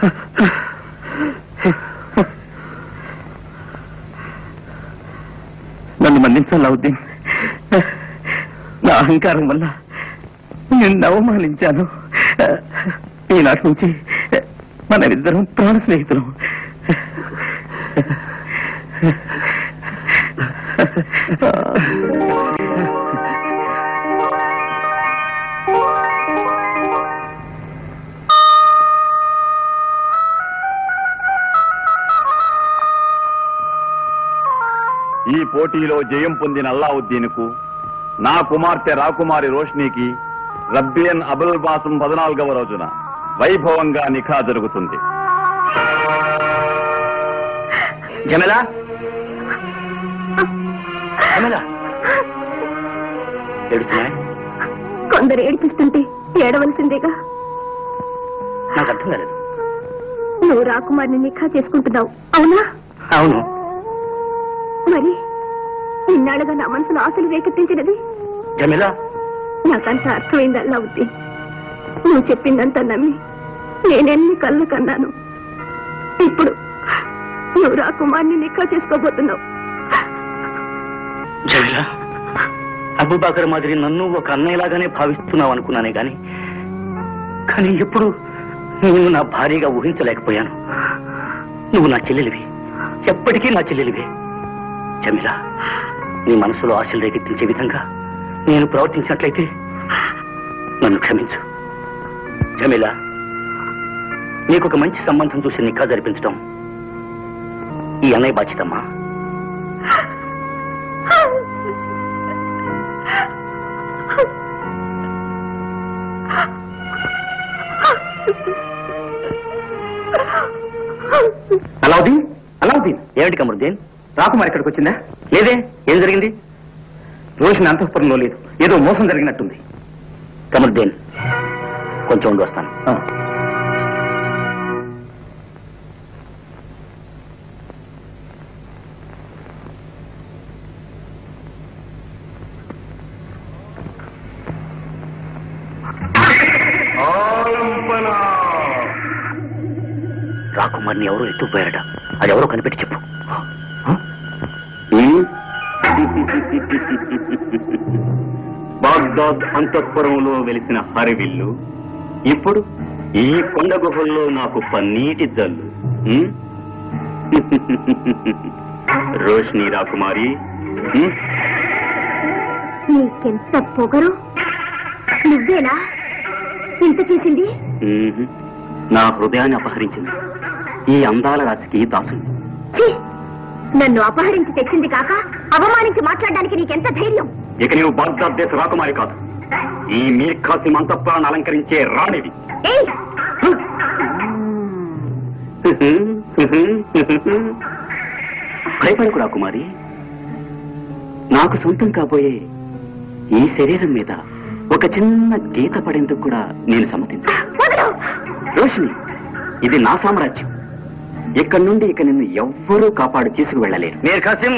నన్ను మన్నించాలి అవుద్దీన్ నా అహంకారం వల్ల నిన్ను అవమానించాను ఈనాటి నుంచి మనమిద్దరం ప్రాణ స్నేహితులం ఈ పోటీలో జయం పొందిన అల్లావుద్దీన్కు నా కుమార్తె రాకుమారి రోష్నీకి రబ్బియన్ అబుల్ బాసం పద్నాలుగవ రోజున వైభవంగా నిఖా జరుగుతుంది జమలా జమలా ఏడుస్తున్నాయి కొందరు ఏడిపిస్తుంటే ఏడవలసిందేగా నాకు అర్థం కాలేదు నువ్వు రాకుమారిని నిఖా చేసుకుంటున్నావు అవునా అవును మరి ఇన్నాళ్ళుగా నా మనసులో ఆశలు రేకెత్తించినది జమీలా నాకంత అర్థమైంది అల్లావుద్ది నువ్వు చెప్పిందంతా నమ్మి నేనెన్ని కళ్ళు కన్నాను ఇప్పుడు నువ్వు రాకుమారిని నిఖా చేసుకోబోతున్నావు జమీలా అబుబాకర్ మాదిరి నన్ను ఒక అన్నయ్యలాగానే భావిస్తున్నావు అనుకున్నానే గాని కానీ ఎప్పుడు నువ్వు నా భార్యగా ఊహించలేకపోయాను నువ్వు నా చెల్లెలివి ఎప్పటికీ నా చెల్లెలివి జమీలా నీ మనసులో ఆశలు రేకెత్తించే విధంగా నేను ప్రవర్తించినట్లయితే నన్ను క్షమించు జమీలా నీకు ఒక మంచి సంబంధం చూసి నిక్కా జరిపించడం ఈ అన్నయ్య బాధ్యతమ్మా అలావుద్దీన్ అలావుద్దీన్ ఏమిటి కమరుద్దీన్ రాకుమార్ ఇక్కడికి వచ్చిందా లేదే ఏం జరిగింది రోషిని అంతఃపురంలో లేదు ఏదో మోసం జరిగినట్టుంది కమరుద్దీన్ కొంచెం ఉండి వస్తాను రాకుమార్ని ఎవరో ఎత్తుకుపోయారట అది ఎవరో కనిపెట్టి చెప్పు బాగ్దాద్ అంతఃపురంలో వెలిసిన హరివిల్లు ఇప్పుడు ఈ కొండ గుహల్లో నాకు పన్నీటి జల్లు ఉం? రోష్ని రాకుమారి ఉం? నీకెంత పొగరు నువ్వేనా ఇంత చేసింది ఉహు. నా హృదయాన్ని అపహరించింది ఈ అందాల రాశికి దాసుంది ఛీ! నన్ను అపహరించి తెచ్చింది కాక అవమానించి మాట్లాడడానికి నీకెంత ధైర్యం ఇక నీవు బాగ్దాద్ దేశ రాకుమారి కాదు ఈ మీర్ ఖాసిం అంతఃపురాన్ని అలంకరించే రాణివి ఏయ్ భయపడకు రాకుమారి నాకు సొంతం కాబోయే ఈ శరీరం మీద ఒక చిన్న గీత పడేందుకు కూడా నేను సమ్మతించను వదలు రోషిని ఇది నా సామ్రాజ్యం ఇక్కడి నుండి ఇక నిన్ను ఎవ్వరూ కాపాడు తీసుకువెళ్ళలేరు మీర్ ఖాసిం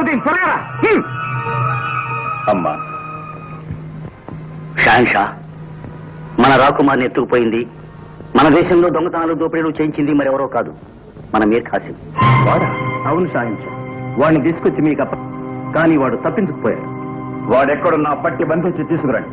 అలావుద్దీన్ త్వరగా రా. హ్మ్. అమ్మా షాన్ షా మన రాకుమార్ని ఎత్తుకుపోయింది మన దేశంలో దొంగతనాలు దోపిడీలు చేయించింది మరెవరో కాదు మన మీర్ ఖాసిం వాడా అవును సాయించా వాడిని తీసుకొచ్చి మీకు అప్ప కానీ వాడు తప్పించుకుపోయాడు వాడెక్కడున్నా పట్టి బంధించి తీసుకురండి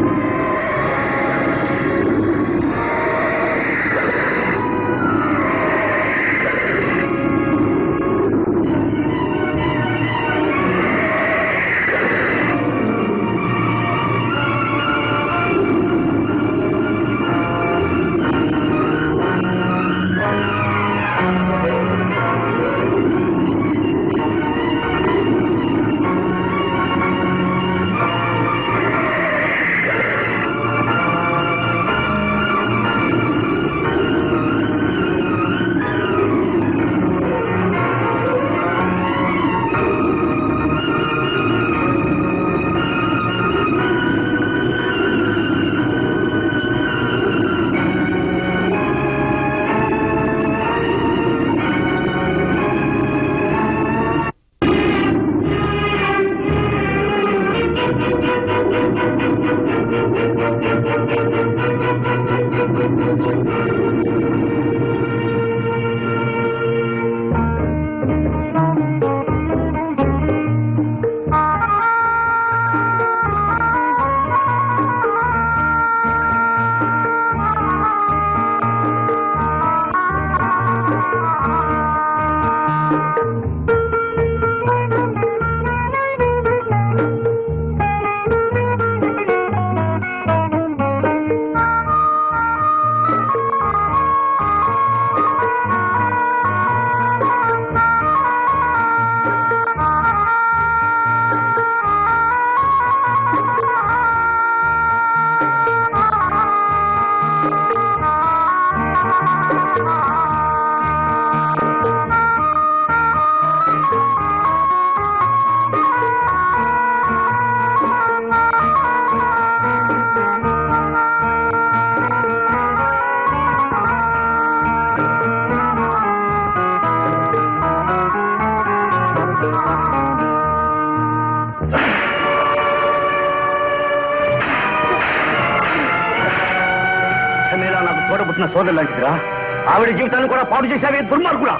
సమీరా నాకు తోడబుట్టిన సోదరు లాంటిదిరా ఆవిడ జీవితాన్ని కూడా పాడు చేశావే దుర్మార్గుడా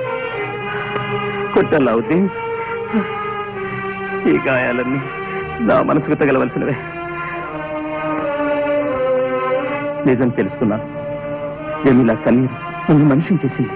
కుట్టల్లావుద్దీన్ ఈ గాయాలన్నీ నా మనసుకు తగలవలసినవే నిజం తెలుసుకున్నాను జమీలా కన్నీరు నన్ను మనిషిని చేసింది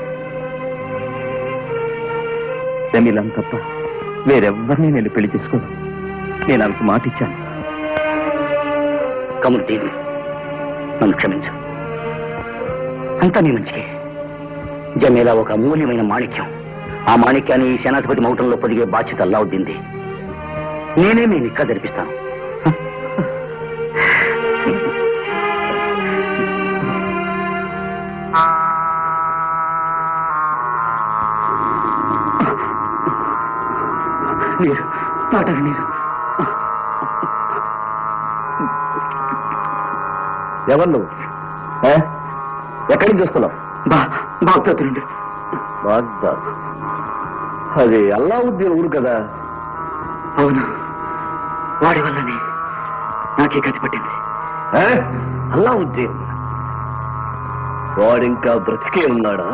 జమీలాను తప్ప వేరెవ్వరిని నేను పెళ్లి చేసుకోను నేను ఆమెకు మాట ఇచ్చాను కమరుద్దీన్ నన్ను క్షమించు అంతా నీ మంచికే జమేలా ఒక అమూల్యమైన మాణిక్యం ఆ మాణిక్యాన్ని ఈ సేనాధిపతి మౌటంలో పొదిగే బాధ్యత అల్లావుద్దింది నేనే మీ నిక్క జరిపిస్తాను నీరు తాటకు నీరు ఎవరు నువ్వు ఏ? ఎక్కడి నుంచి వస్తున్నావు బా బాగ్దాదు నుండి బాగ్దాద్ అది అల్లావుద్దీన్ ఊరు కదా అవును వాడి వల్లనే నాకే గతి పట్టింది ఏ? అల్లావుద్దీన్ వాడింకా బ్రతికే ఉన్నాడా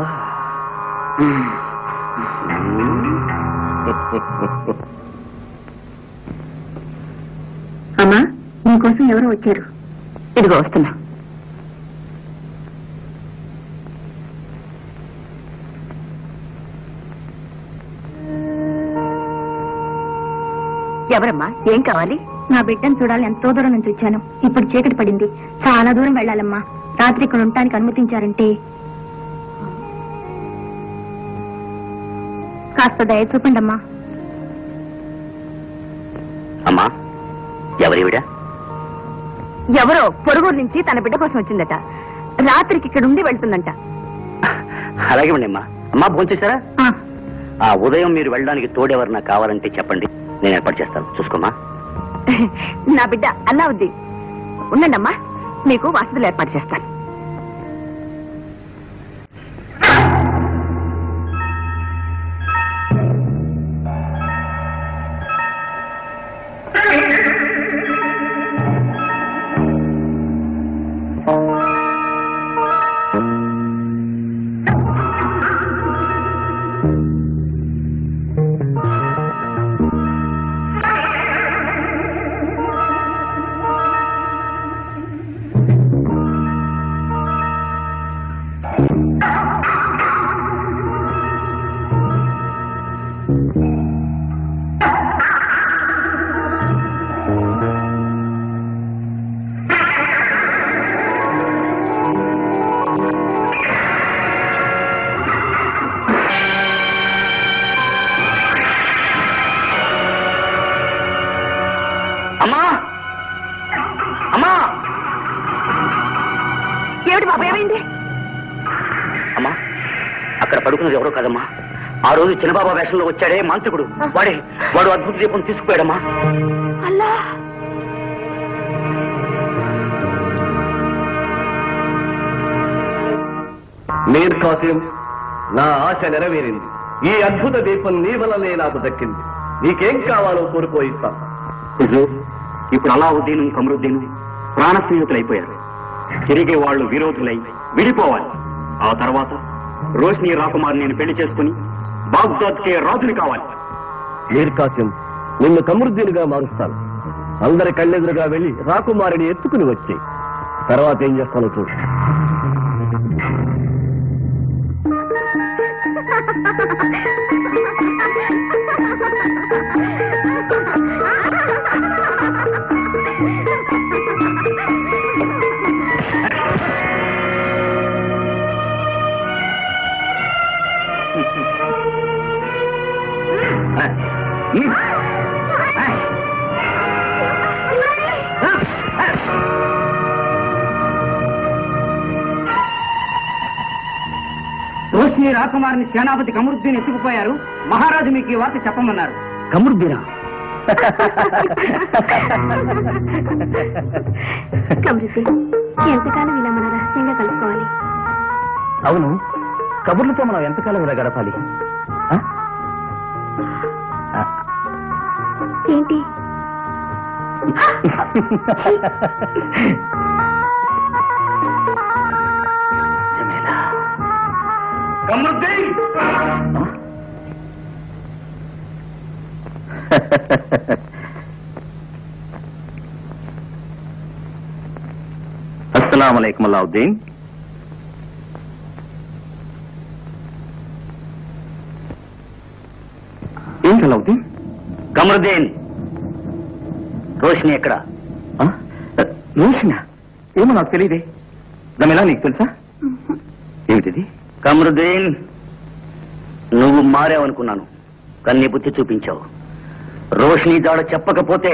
అమ్మా నీకోసం ఎవరు వచ్చారు ఇదిగో వస్తున్నా ఎవరమ్మా ఏం కావాలి నా బిడ్డను చూడాలని ఎంతో దూరం నుంచి వచ్చాను ఇప్పుడు చీకటి పడింది చాలా దూరం వెళ్ళాలమ్మా రాత్రి ఇక్కడ ఉండటానికి అనుమతించారంటే కాస్త దయ చూపండి అమ్మా అమ్మా ఎవరివిడ ఎవరో పొరుగురు నుంచి తన బిడ్డ కోసం వచ్చిందట రాత్రికి ఇక్కడ ఉండి వెళ్తుందంట అలాగే ఉండి అమ్మా అమ్మా భోంచేశారా ఆ ఉదయం మీరు వెళ్ళడానికి తోడెవరన్నా కావాలంటే చెప్పండి నేను ఏర్పాటు చేస్తాను చూసుకోమా నా బిడ్డ అల్లావుద్దీన్ ఉండండమ్మా మీకు వసతులు ఏర్పాటు చేస్తాను అమ్మా ఏమిటి బాబు ఏమైంది అమ్మా అక్కడ పడుకున్నది ఎవరో కదమ్మా ఆ రోజు చిన్నబాబా వేషంలో వచ్చాడే మాంత్రికుడు వాడే వాడు అద్భుత దీపం తీసుకుపోయాడమ్మా అల్లా మీర్ కాసిం నా ఆశ నెరవేరింది ఈ అద్భుత దీపం నీ వల్లనే నాకు దక్కింది నీకేం కావాలో కోరుకో ఇస్తాను హుజూర్ ఇప్పుడు అలావుద్దీన్ కమరుద్దీన్ ప్రాణ స్నేహితులైపోయారు తిరిగి వాళ్ళు విరోధులై విడిపోవాలి ఆ తర్వాత రోష్ని రాకుమార్ నేను పెళ్లి చేసుకుని బాగ్దాద్కే రాజుని కావాలి మీర్ కాసిం నిన్ను కమరుద్దీనిగా మారుస్తాను అందరి కళ్ళెదురుగా వెళ్ళి రాకుమారిని ఎత్తుకుని వచ్చి తర్వాత ఏం చేస్తానో చూడు రోషిని రాకుమారిని సేనాపతి కమరుద్దీన్ ఎత్తుకుపోయారు మహారాజు మీకు ఈ వార్త చెప్పమన్నారు కమరుద్దీనా కమృతి ఎంతకాలం ఇలా మన రహస్యంగా కలుసుకోవాలి అవును కబుర్లతో మనం ఎంతకాలం ఇలా గడపాలి ఆ? ఆ, ఏంటి జమేలా కమరుద్దీన్ అస్సలం అయికం అలావుద్దీన్ ఏంటి అలావుద్దీన్ కమరుద్దీన్ రోషిని ఎక్కడ రోషినా ఏమో నాకు తెలియదే దమెలా నీకు తెలుసా ఏమిటిది కమరుద్దీన్ నువ్వు మారావనుకున్నాను కన్ని బుద్ధి చూపించావు రోషిని జాడ చెప్పకపోతే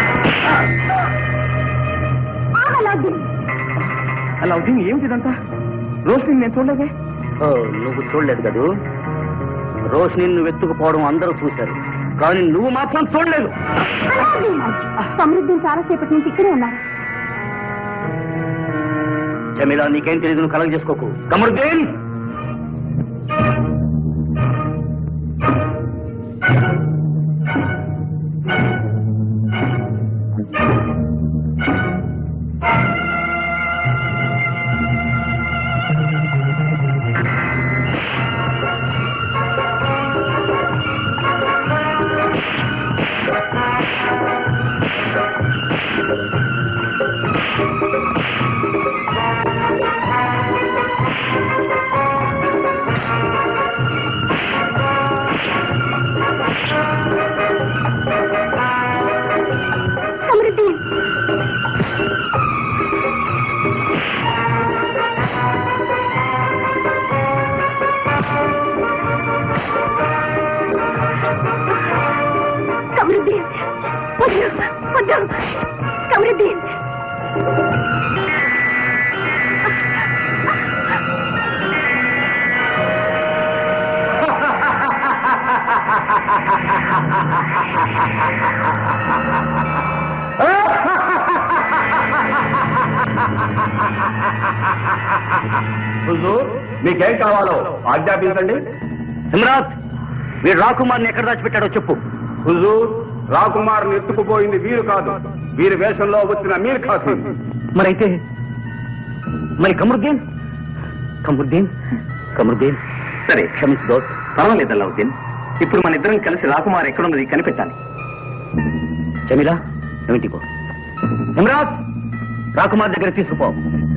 అలావుద్దీన్ ఏమిటిదంతా రోషిని నేను చూడలేదే నువ్వు చూడలేదు కదూ రోషిని నువ్వు ఎత్తుకుపోవడం అందరూ చూశారు కానీ నువ్వు మాత్రం చూడలేదు సమృద్ధిని చాలాసేపటి నుంచి ఇక్కడే ఉన్నారు జమీలా నీకేం తెలియదు నువ్వు కలగ చేసుకోకు కమరుద్దీన్ సమృద్ధి సమృద్ధి వద్దు వద్దు సమృద్ధి హుజూర్ మీకేం కావాలో ఆజ్ఞాపించండి హిమరాత్ వీడు రాకుమార్ని ఎక్కడ దాచిపెట్టాడో చెప్పు హుజూర్ రాకుమార్ని ఎత్తుకుపోయింది వీరు కాదు వీరి వేషంలో వచ్చిన మీర్ ఖాసిం మరైతే మరి కమరుద్దీన్ కమరుద్దీన్ కమరుద్దీన్ సరే క్షమించు దోస్త్ పర్వాలేదు అలావుద్దీన్ ఇప్పుడు మన ఇద్దరం కలిసి రాకుమార్ ఎక్కడున్నది కనిపెట్టాలి జమీలా ఏమిటికో హిమరాత్ రాకుమార్ దగ్గర తీసుకుపో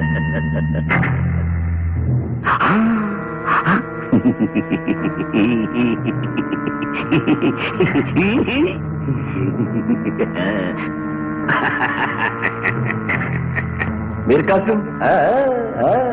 మీర్ కాసిం ఆ, ఆ, ఆ.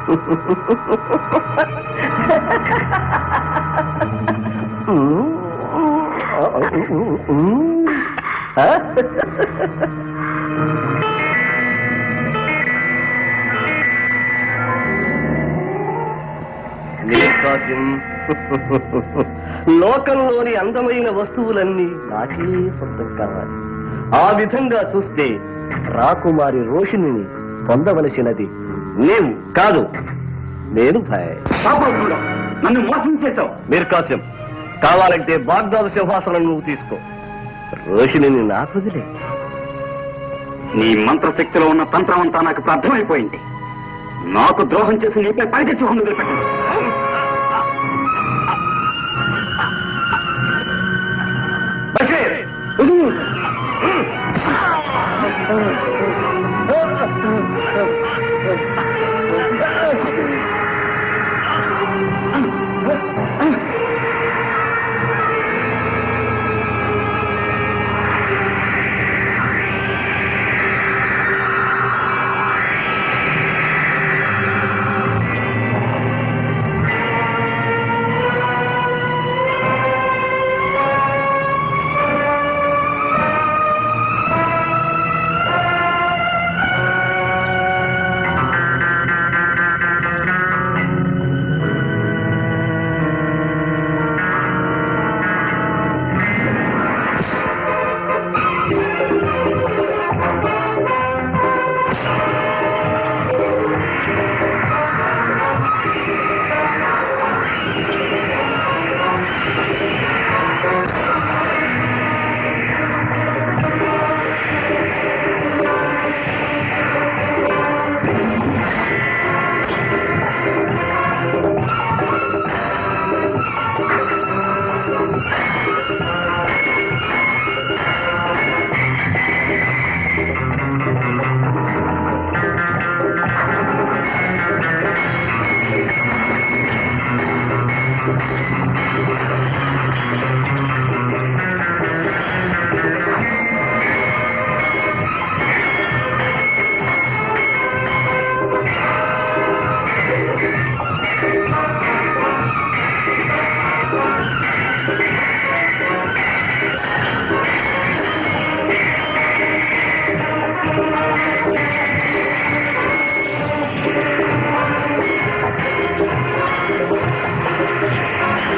కాసిం లోకంలోని అందమైన వస్తువులన్నీ నాకే సొంతం కావాలి ఆ విధంగా చూస్తే రాకుమారి రోషిణిని పొందవలసినది నీవు కాదు నేను భయ పాపాత్ముడా, నన్ను మోసం చేశావు మీరు కాసిం కావాలంటే బాగ్దాదు సింహాసనం నువ్వు తీసుకో రోషిణిని నాకు వదిలే నీ మంత్రశక్తిలో ఉన్న తంత్రం అంతా నాకు ఇప్పుడు అర్థమైపోయింది నాకు ద్రోహం చేసి నీపై పైకెచ్చి హొందు పెట్టండి ఆ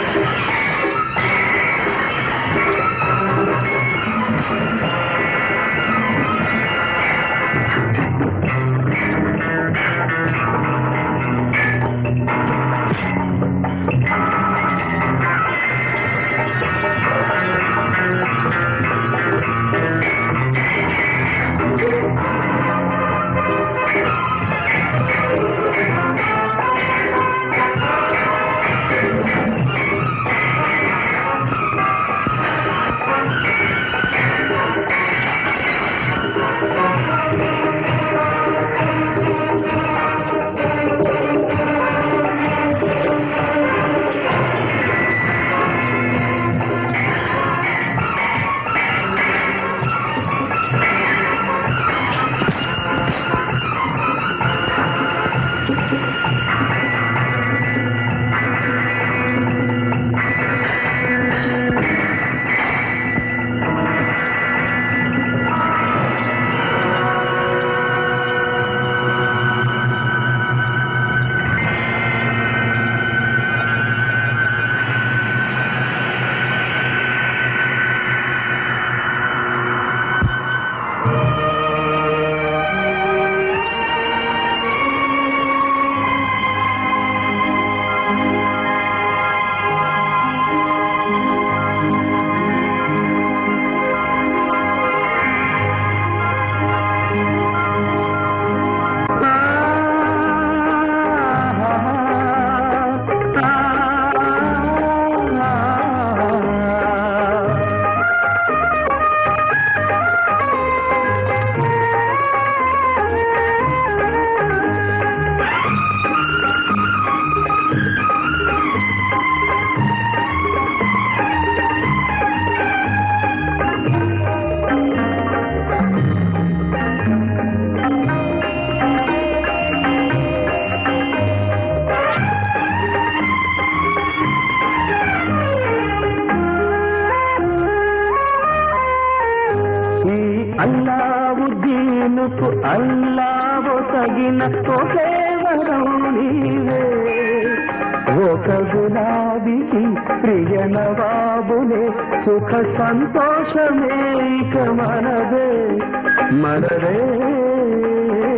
అల్లావొసగిన ఒకే వరం నీవే ఒక గులాబీకి ప్రియ నవాబులే సుఖ సంతోషమే ఇక మనదే మనదే